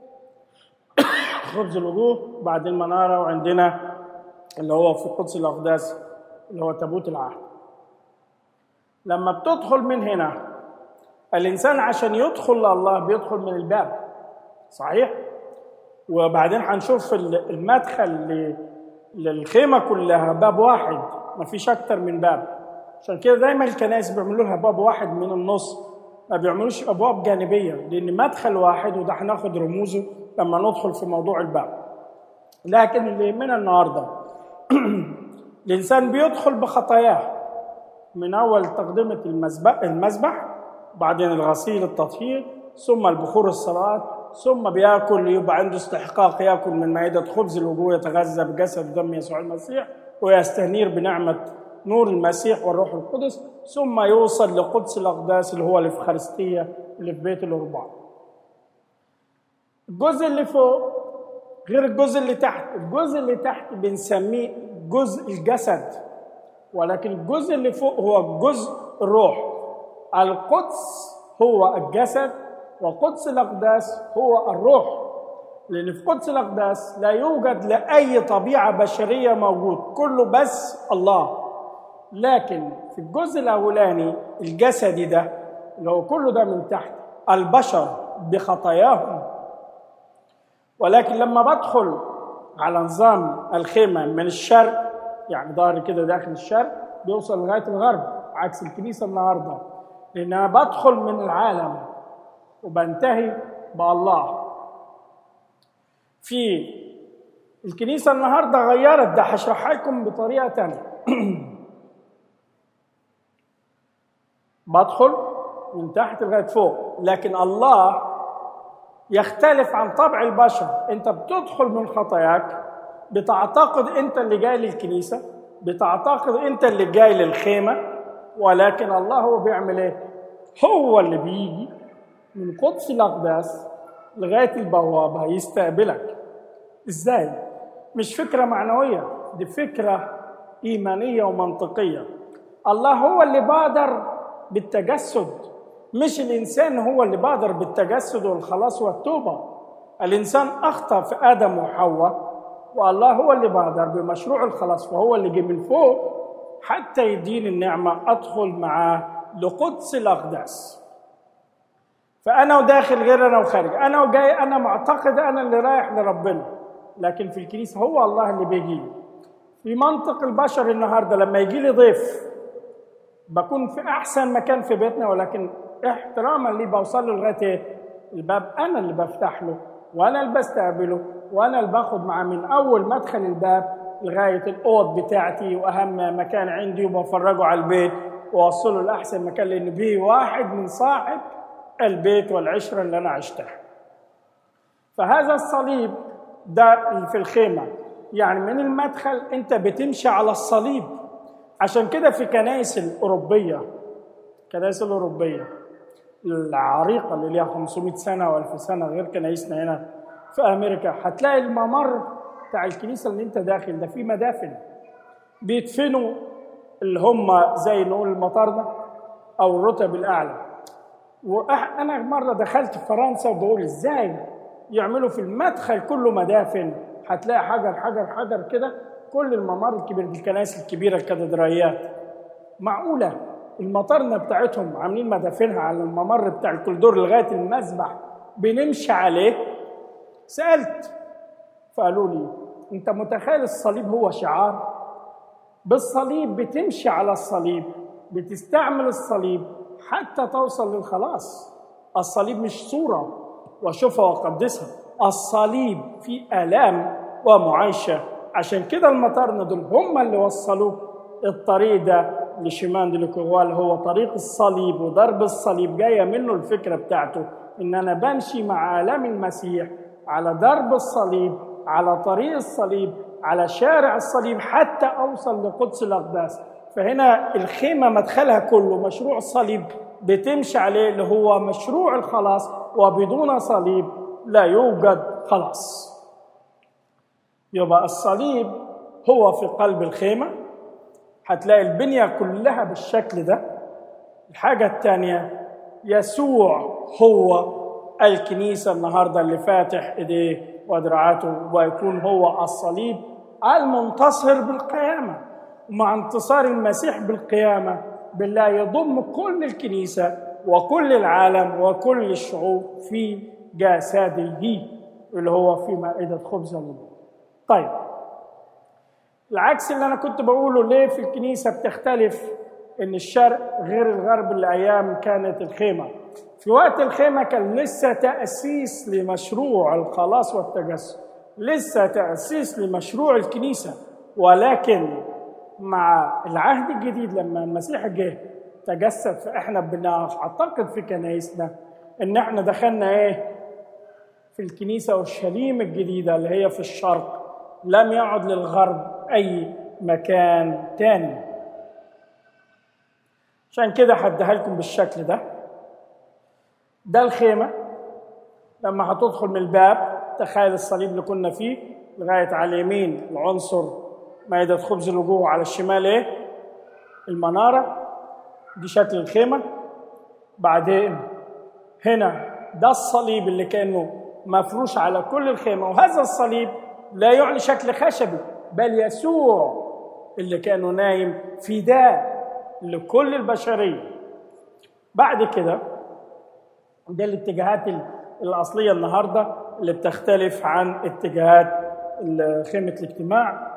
خبز الوجوه بعد المنارة وعندنا اللي هو في قدس الأقداس اللي هو تابوت العهد لما بتدخل من هنا الإنسان عشان يدخل لله بيدخل من الباب صحيح؟ وبعدين هنشوف المدخل للخيمة كلها باب واحد ما فيش أكتر من باب عشان كده دايما الكنائس بيعملوا لها باب واحد من النص ما بيعملوش أبواب جانبية لأن مدخل واحد وده هناخد رموزه لما ندخل في موضوع الباب لكن اللي يهمنا النهارده الإنسان بيدخل بخطاياه من أول تقدمة المذبح المذبح بعدين الغسيل التطهير ثم البخور الصلاة ثم بياكل يبقى عنده استحقاق ياكل من مائدة خبز الوجوه يتغذى بجسد ودم يسوع المسيح ويستنير بنعمة نور المسيح والروح القدس ثم يوصل لقدس الأقداس اللي هو الإفخارستية اللي في بيت الأربعة الجزء اللي فوق غير الجزء اللي تحت الجزء اللي تحت بنسميه جزء الجسد ولكن الجزء اللي فوق هو جزء الروح القدس هو الجسد وقدس الأقداس هو الروح لأن في قدس الأقداس لا يوجد لأي طبيعة بشرية موجود كله بس الله لكن في الجزء الأولاني الجسدي ده اللي هو كله ده من تحت البشر بخطاياهم ولكن لما بدخل على نظام الخيمة من الشرق يعني ظهري كده داخل الشرق بيوصل لغاية الغرب عكس الكنيسة النهاردة لأن أنا بدخل من العالم وبنتهي بالله في الكنيسة النهاردة غيرت ده هشرحها لكم بطريقة تانية بدخل من تحت لغاية فوق لكن الله يختلف عن طبع البشر انت بتدخل من خطاياك بتعتقد انت اللي جاي للكنيسة بتعتقد انت اللي جاي للخيمة ولكن الله هو بيعمل ايه هو اللي بيجي من قدس الأقداس لغاية البوابة يستقبلك إزاي؟ مش فكرة معنوية دي فكرة إيمانية ومنطقية الله هو اللي بادر بالتجسد مش الإنسان هو اللي بادر بالتجسد والخلاص والتوبة الإنسان أخطأ في آدم وحواء والله هو اللي بادر بمشروع الخلاص وهو اللي جه من فوق حتى يديني النعمة أدخل معاه لقدس الأقداس فانا وداخل غير انا وخارج انا وجاي انا معتقد انا اللي رايح لربنا لكن في الكنيسه هو الله اللي بيجي لي في منطق البشر النهارده لما يجي لي ضيف بكون في احسن مكان في بيتنا ولكن احتراما لي بوصل له لغايه ايه؟ الباب انا اللي بفتح له وانا اللي بستقبله وانا اللي باخد معاه من اول مدخل الباب لغايه الاوض بتاعتي واهم مكان عندي وبفرجه على البيت واوصله لاحسن مكان لان به واحد من صاحب البيت والعشره اللي انا عشتها فهذا الصليب ده في الخيمه يعني من المدخل انت بتمشي على الصليب عشان كده في كنائس الاوروبيه الكنائس الاوروبيه العريقه اللي ليها 500 سنه و1000 سنه غير كنايسنا هنا في امريكا هتلاقي الممر بتاع الكنيسه اللي انت داخل ده فيه مدافن بيدفنوا اللي هم زي نقول المطارنه او الرتب الاعلى وانا مره دخلت فرنسا وبقول ازاي يعملوا في المدخل كله مدافن هتلاقي حجر حجر حجر كده كل الممر الكبير دي الكنائس الكبيره الكاتدرائيات معقوله المطارنه بتاعتهم عاملين مدافنها على الممر بتاع الكولدور لغايه المسبح بنمشي عليه سالت فقالوا لي انت متخيل الصليب هو شعار بالصليب بتمشي على الصليب بتستعمل الصليب حتى توصل للخلاص الصليب مش صوره واشوفها واقدسها الصليب في الام ومعايشه عشان كده المطارنة دول هم اللي وصلوا الطريق ده لشيمان دي لكوغوال هو طريق الصليب وضرب الصليب جاية منه الفكرة بتاعته إن أنا بمشي مع آلام المسيح على ضرب الصليب على طريق الصليب على شارع الصليب حتى أوصل لقدس الأقداس فهنا الخيمة مدخلها كله مشروع الصليب بتمشي عليه اللي هو مشروع الخلاص وبدون صليب لا يوجد خلاص يبقى الصليب هو في قلب الخيمة هتلاقي البنية كلها بالشكل ده الحاجة الثانية يسوع هو الكنيسة النهاردة اللي فاتح إيديه ودراعاته ويكون هو الصليب المنتصر بالقيامة ومع انتصار المسيح بالقيامة بالله يضم كل الكنيسة وكل العالم وكل الشعوب في جسده اللي هو في مائدة خبز الوضوء طيب العكس اللي انا كنت بقوله ليه في الكنيسه بتختلف ان الشرق غير الغرب الايام كانت الخيمه في وقت الخيمه كان لسه تاسيس لمشروع الخلاص والتجسد لسه تاسيس لمشروع الكنيسه ولكن مع العهد الجديد لما المسيح جه تجسد فاحنا بنعتقد في كنايسنا ان احنا دخلنا ايه في الكنيسه اورشليم الجديده اللي هي في الشرق لم يعد للغرب أي مكان تاني عشان كده هديها لكم بالشكل ده ده الخيمة لما هتدخل من الباب تخيل الصليب اللي كنا فيه لغاية على اليمين العنصر مائدة خبز الوجوه على الشمال ايه المنارة دي شكل الخيمة بعدين هنا ده الصليب اللي كأنه مفروش على كل الخيمة وهذا الصليب لا يعني شكل خشبي بل يسوع اللي كانوا نايم فداء لكل البشرية بعد كده ده الاتجاهات الأصلية النهاردة اللي بتختلف عن اتجاهات خيمة الاجتماع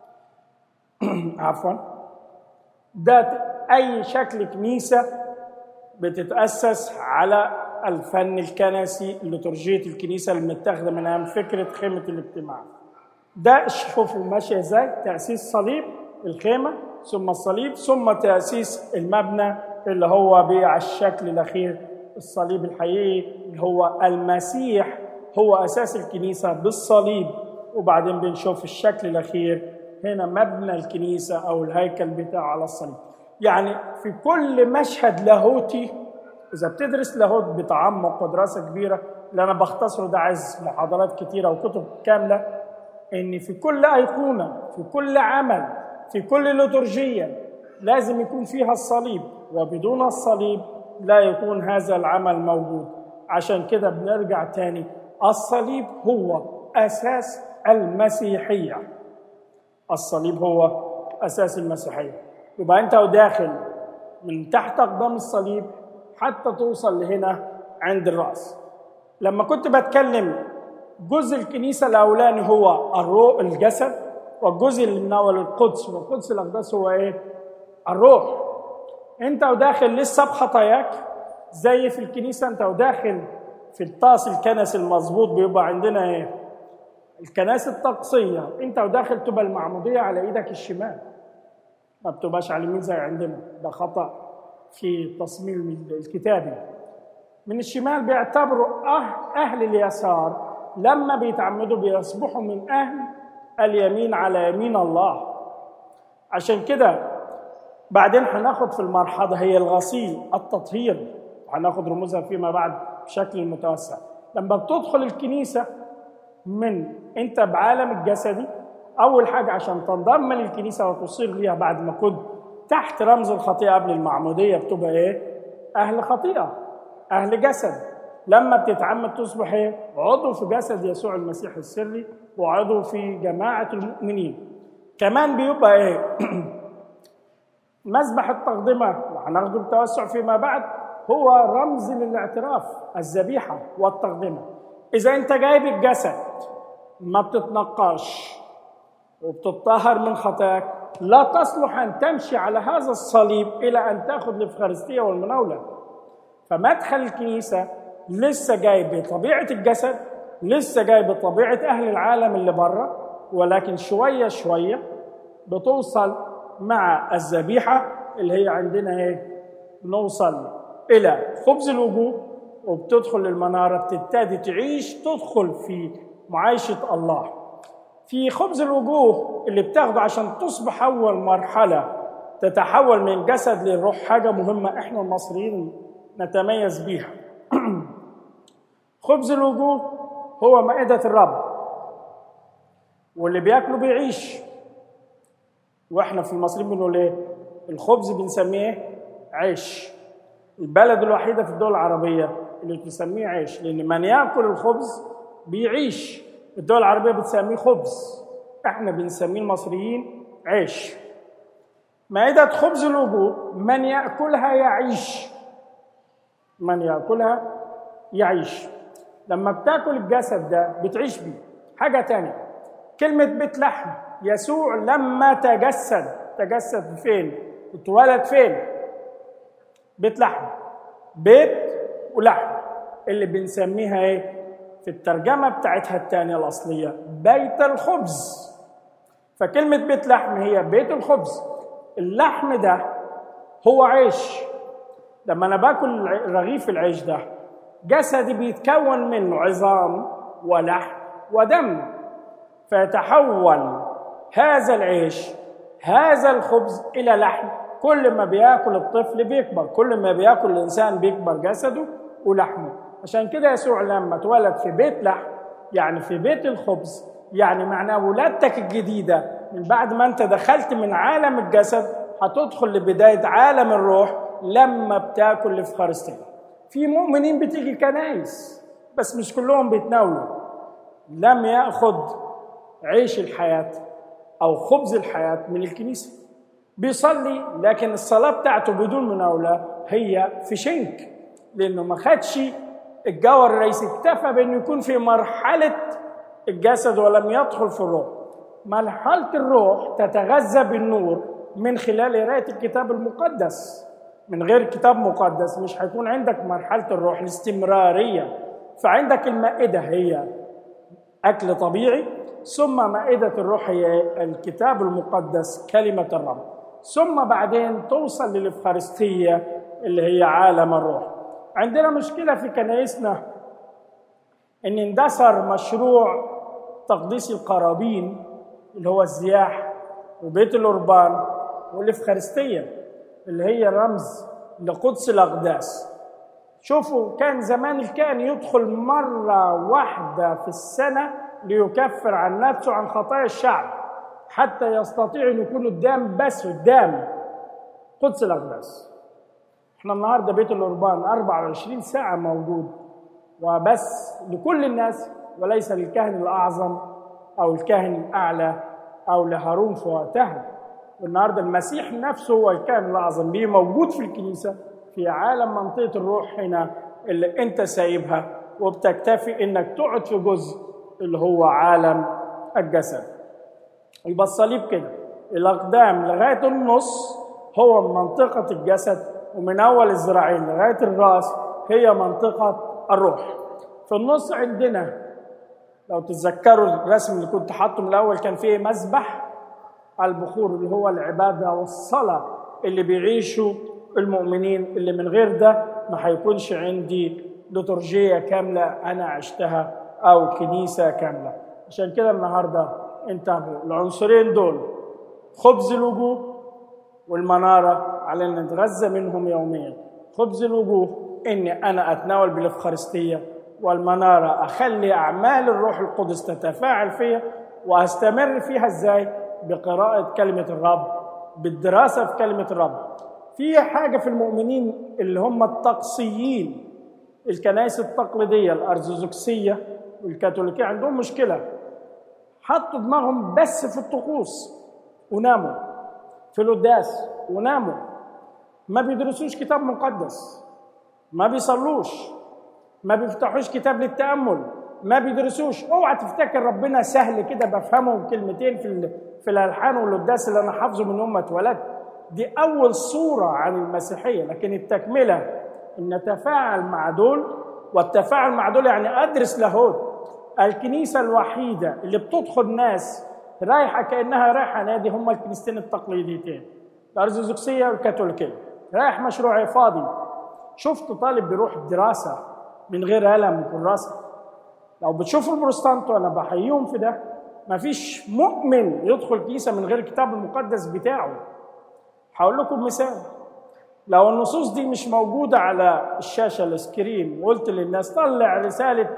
عفوا ده أي شكل كنيسة بتتأسس على الفن الكنسي الليتورجية الكنيسة المتاخدة من أهم فكرة خيمة الاجتماع ده شوفوا ماشية ازاي تأسيس صليب الخيمة ثم الصليب ثم تأسيس المبنى اللي هو على الشكل الأخير الصليب الحقيقي اللي هو المسيح هو أساس الكنيسة بالصليب وبعدين بنشوف الشكل الأخير هنا مبنى الكنيسة أو الهيكل بتاعه على الصليب يعني في كل مشهد لاهوتي إذا بتدرس لاهوت بتعمق ودراسة كبيرة اللي أنا بختصره ده عايز محاضرات كتيرة وكتب كاملة ان في كل ايقونه في كل عمل في كل ليتورجيه لازم يكون فيها الصليب وبدون الصليب لا يكون هذا العمل موجود عشان كده بنرجع تاني الصليب هو اساس المسيحيه الصليب هو اساس المسيحيه يبقى انت وداخل من تحت اقدام الصليب حتى توصل لهنا عند الراس لما كنت بتكلم جزء الكنيسة الأولاني هو الروح الجسد والجزء اللي مناول القدس والقدس الأقدس هو إيه؟ الروح أنت وداخل لسه بخطاياك زي في الكنيسة أنت وداخل في الطاس الكنس المظبوط بيبقى عندنا إيه؟ الكنائس الطقسية أنت وداخل تبقى المعمودية على إيدك الشمال ما بتبقاش على اليمين زي عندنا ده خطأ في تصميم الكتابي من الشمال بيعتبروا أه- أهل اليسار لما بيتعمدوا بيصبحوا من أهل اليمين على يمين الله عشان كده بعدين هناخد في المرحلة هي الغسيل التطهير هناخد رموزها فيما بعد بشكل متوسع لما بتدخل الكنيسة من انت بعالم الجسدي اول حاجة عشان تنضم للكنيسة وتصير ليها بعد ما كنت تحت رمز الخطيئة قبل المعمودية بتبقى ايه اهل خطيئة اهل جسد لما بتتعمد تصبح ايه عضو في جسد يسوع المسيح السري وعضو في جماعة المؤمنين كمان بيبقى ايه مذبح التقدمة وهناخده بالتوسع فيما بعد هو رمز للاعتراف الذبيحة والتقدمة إذا أنت جايب الجسد ما بتتنقاش وبتطهر من خطاك لا تصلح أن تمشي على هذا الصليب إلى أن تأخذ الإفخارستية والمناولة فمدخل الكنيسة لسه جاي بطبيعة الجسد لسه جاي بطبيعة أهل العالم اللي بره ولكن شوية شوية بتوصل مع الذبيحة اللي هي عندنا ايه نوصل إلى خبز الوجوه وبتدخل المنارة بتبتدي تعيش تدخل في معايشة الله في خبز الوجوه اللي بتاخده عشان تصبح أول مرحلة تتحول من جسد للروح حاجة مهمة إحنا المصريين نتميز بيها خبز الوجوه هو مائدة الرب واللي بياكله بيعيش واحنا في المصريين بنقول ايه الخبز بنسميه عيش البلد الوحيده في الدول العربيه اللي بتسميه عيش لان من ياكل الخبز بيعيش الدول العربيه بتسميه خبز احنا بنسميه المصريين عيش مائدة خبز الوجوه من يأكلها يعيش من يأكلها يعيش لما بتاكل الجسد ده بتعيش بيه حاجة تانية كلمة بيت لحم يسوع لما تجسد تجسد فين؟ اتولد فين؟ بيت لحم بيت ولحم اللي بنسميها ايه؟ في الترجمة بتاعتها الثانية الأصلية بيت الخبز فكلمة بيت لحم هي بيت الخبز اللحم ده هو عيش لما أنا باكل رغيف العيش ده جسدي بيتكون منه عظام ولحم ودم فيتحول هذا العيش هذا الخبز الى لحم كل ما بياكل الطفل بيكبر كل ما بياكل الانسان بيكبر جسده ولحمه عشان كده يسوع لما اتولد في بيت لحم يعني في بيت الخبز يعني معناه ولادتك الجديده من بعد ما انت دخلت من عالم الجسد هتدخل لبدايه عالم الروح لما بتاكل الافخارستيه في مؤمنين بتيجي كنايس بس مش كلهم بيتناولوا لم ياخذ عيش الحياه او خبز الحياه من الكنيسه بيصلي لكن الصلاه بتاعته بدون مناوله هي في شنك لانه ما خدش الجوهر الرئيسي اكتفى بانه يكون في مرحله الجسد ولم يدخل في الروح مرحله الروح تتغذى بالنور من خلال قراءه الكتاب المقدس من غير كتاب مقدس مش هيكون عندك مرحله الروح الاستمراريه فعندك المائده هي اكل طبيعي ثم مائدة الروح هي الكتاب المقدس كلمة الرب ثم بعدين توصل للإفخارستية اللي هي عالم الروح عندنا مشكلة في كنائسنا إن اندثر مشروع تقديس القرابين اللي هو الزياح وبيت القربان والإفخارستية اللي هي رمز لقدس الأقداس شوفوا كان زمان الكاهن يدخل مرة واحدة في السنة ليكفر عن نفسه عن خطايا الشعب حتى يستطيع ان يكون قدام بس قدام قدس الاقداس احنا النهارده بيت القربان 24 ساعه موجود وبس لكل الناس وليس للكاهن الاعظم او الكاهن الاعلى او لهارون في وقتها والنهارده المسيح نفسه هو الكاهن الاعظم بيه موجود في الكنيسه في عالم منطقه الروح هنا اللي انت سايبها وبتكتفي انك تقعد في جزء اللي هو عالم الجسد يبقى الصليب كده الاقدام لغايه النص هو منطقه الجسد ومن اول الذراعين لغايه الراس هي منطقه الروح في النص عندنا لو تتذكروا الرسم اللي كنت حاطه من الاول كان فيه مسبح البخور اللي هو العباده والصلاه اللي بيعيشوا المؤمنين اللي من غير ده ما هيكونش عندي لترجية كاملة أنا عشتها أو كنيسة كاملة عشان كده النهاردة انتبهوا العنصرين دول خبز الوجوه والمنارة علينا نتغذى منهم يوميا خبز الوجوه إني أنا أتناول بالإفخارستية والمنارة أخلي أعمال الروح القدس تتفاعل فيها وأستمر فيها إزاي بقراءة كلمة الرب بالدراسة في كلمة الرب في حاجة في المؤمنين اللي هم الطقسيين الكنائس التقليدية الأرثوذكسية والكاثوليكية عندهم مشكلة حطوا دماغهم بس في الطقوس وناموا في القداس وناموا ما بيدرسوش كتاب مقدس ما بيصلوش ما بيفتحوش كتاب للتأمل ما بيدرسوش اوعى تفتكر ربنا سهل كده بفهمه بكلمتين في في الالحان والقداس اللي انا حافظه من يوم ما اتولدت دي اول صوره عن المسيحيه لكن التكمله ان نتفاعل مع دول والتفاعل مع دول يعني ادرس لاهوت الكنيسه الوحيده اللي بتدخل ناس رايحه كانها رايحه نادي هم الكنيستين التقليديتين الارثوذكسيه والكاثوليكيه رايح مشروعي فاضي شفت طالب بيروح دراسه من غير قلم وكراسه لو بتشوفوا البروتستانت وانا بحييهم في ده مفيش مؤمن يدخل كنيسه من غير الكتاب المقدس بتاعه هقول لكم مثال لو النصوص دي مش موجودة على الشاشة السكرين وقلت للناس طلع رسالة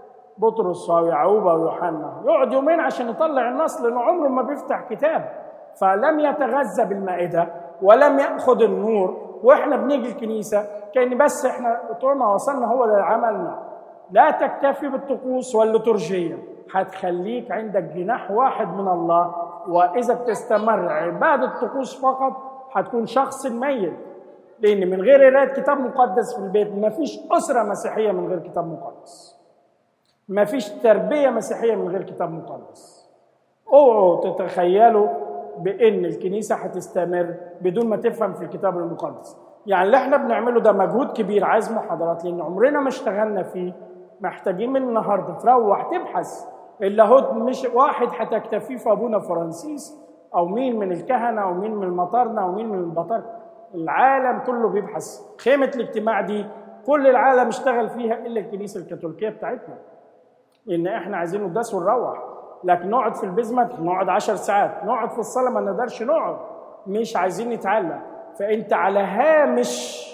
بطرس أو يعقوب أو يوحنا يقعد يومين عشان يطلع النص لأنه عمره ما بيفتح كتاب فلم يتغذى بالمائدة ولم يأخذ النور وإحنا بنيجي الكنيسة كأن بس إحنا طول ما وصلنا هو ده عملنا لا تكتفي بالطقوس والليتورجية هتخليك عندك جناح واحد من الله وإذا بتستمر عبادة الطقوس فقط هتكون شخص ميت لأن من غير قراية كتاب مقدس في البيت ما فيش أسرة مسيحية من غير كتاب مقدس ما فيش تربية مسيحية من غير كتاب مقدس اوعوا تتخيلوا بأن الكنيسة هتستمر بدون ما تفهم في الكتاب المقدس يعني اللي احنا بنعمله ده مجهود كبير عايز محاضرات لأن عمرنا ما اشتغلنا فيه محتاجين من النهارده تروح تبحث اللاهوت مش واحد هتكتفيه في ابونا فرانسيس او مين من الكهنه او مين من المطارنه او مين من البطار العالم كله بيبحث خيمه الاجتماع دي كل العالم اشتغل فيها الا الكنيسه الكاثوليكيه بتاعتنا ان احنا عايزين ندرس ونروح لكن نقعد في البيزمنت نقعد عشر ساعات نقعد في الصلاه ما نقدرش نقعد مش عايزين نتعلم فانت على هامش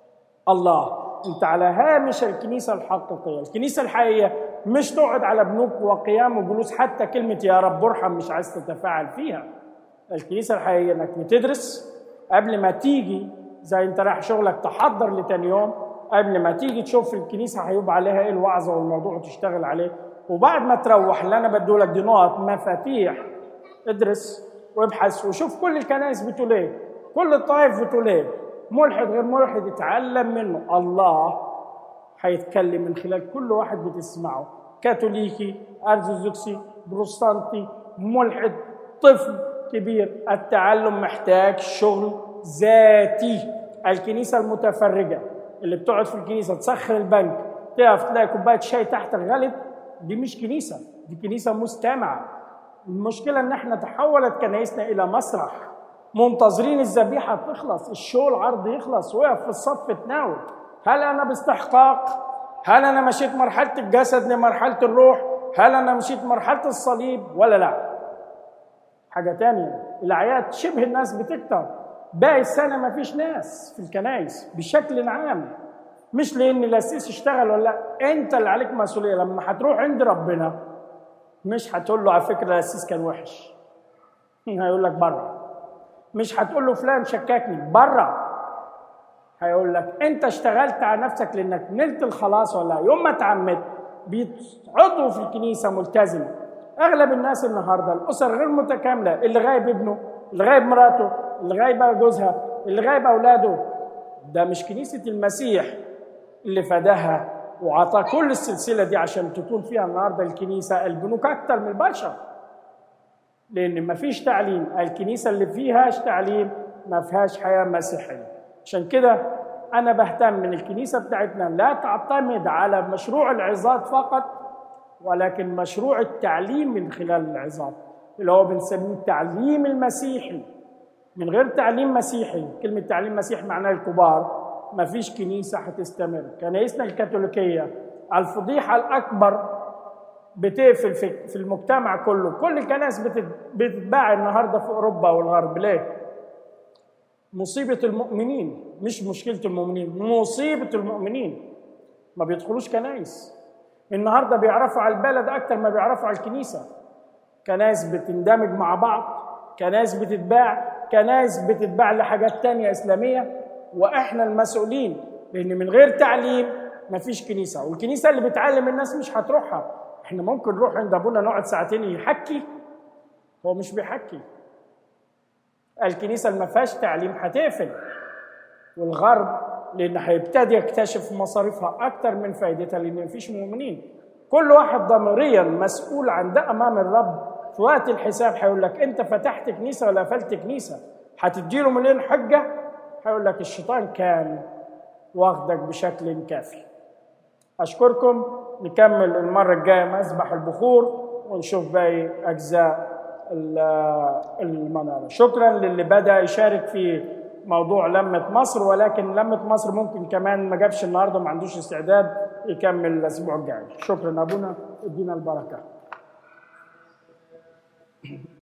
الله انت على هامش الكنيسه الحقيقيه الكنيسه الحقيقيه مش تقعد على بنوك وقيام وجلوس حتى كلمه يا رب ارحم مش عايز تتفاعل فيها الكنيسه الحقيقيه انك بتدرس قبل ما تيجي زي انت رايح شغلك تحضر لتاني يوم قبل ما تيجي تشوف الكنيسه هيبقى عليها ايه الوعظه والموضوع وتشتغل عليه وبعد ما تروح اللي انا بدولك دي نقط مفاتيح ادرس وابحث وشوف كل الكنائس بتقول ايه كل الطائف بتقول ايه ملحد غير ملحد اتعلم منه الله هيتكلم من خلال كل واحد بتسمعه كاثوليكي ارثوذكسي بروتستانتي ملحد طفل كبير التعلم محتاج شغل ذاتي الكنيسه المتفرجه اللي بتقعد في الكنيسه تسخر البنك تقف تلاقي كوبايه شاي تحت الغلب دي مش كنيسه دي كنيسه مستمعه المشكله ان احنا تحولت كنايسنا الى مسرح منتظرين الذبيحه تخلص الشو العرض يخلص وقف في الصف تناول هل انا باستحقاق هل انا مشيت مرحله الجسد لمرحله الروح هل انا مشيت مرحله الصليب ولا لا حاجه تانية الاعياد شبه الناس بتكتر باقي السنه ما فيش ناس في الكنائس بشكل عام مش لان الاسيس اشتغل ولا لا انت اللي عليك مسؤوليه لما هتروح عند ربنا مش هتقول له على فكره الاسيس كان وحش هيقول لك بره مش هتقول له فلان شككني بره هيقول لك انت اشتغلت على نفسك لانك نلت الخلاص ولا يوم ما اتعمدت بيتعضوا في الكنيسه ملتزم اغلب الناس النهارده الاسر غير متكامله اللي غايب ابنه اللي غايب مراته اللي غايبه جوزها اللي غايب اولاده ده مش كنيسه المسيح اللي فداها وعطى كل السلسله دي عشان تكون فيها النهارده الكنيسه البنوك اكتر من البشر لان ما فيش تعليم الكنيسه اللي فيهاش تعليم ما فيهاش حياه مسيحيه عشان كده انا بهتم من الكنيسه بتاعتنا لا تعتمد على مشروع العظات فقط ولكن مشروع التعليم من خلال العظات اللي هو بنسميه التعليم المسيحي من غير تعليم مسيحي كلمة تعليم مسيحي معناه الكبار ما فيش كنيسة هتستمر كنايسنا الكاثوليكية الفضيحة الأكبر بتقفل في في المجتمع كله كل الكنائس بتت- بتتباع النهارده في اوروبا والغرب ليه مصيبه المؤمنين مش مشكله المؤمنين مصيبه المؤمنين ما بيدخلوش كنائس النهارده بيعرفوا على البلد اكتر ما بيعرفوا على الكنيسه كنائس بتندمج مع بعض كنائس بتتباع كنائس بتتباع لحاجات تانية إسلامية وإحنا المسؤولين لأن من غير تعليم مفيش كنيسة والكنيسة اللي بتعلم الناس مش هتروحها إحنا ممكن نروح عند أبونا نقعد ساعتين يحكي هو مش بيحكي الكنيسة اللي ما فيهاش تعليم هتقفل والغرب لأن هيبتدي يكتشف مصاريفها أكتر من فائدتها لأن مفيش مؤمنين كل واحد ضميريا مسؤول عن ده أمام الرب في وقت الحساب هيقول لك أنت فتحت كنيسة ولا قفلت كنيسة هتديله مليون حجة هيقول لك الشيطان كان واخدك بشكل كافي أشكركم نكمل المرة الجاية مسبح البخور ونشوف باقي أجزاء المنارة شكرا للي بدأ يشارك في موضوع لمة مصر ولكن لمة مصر ممكن كمان ما جابش النهارده ما عندوش استعداد يكمل الأسبوع الجاي شكرا أبونا ادينا البركة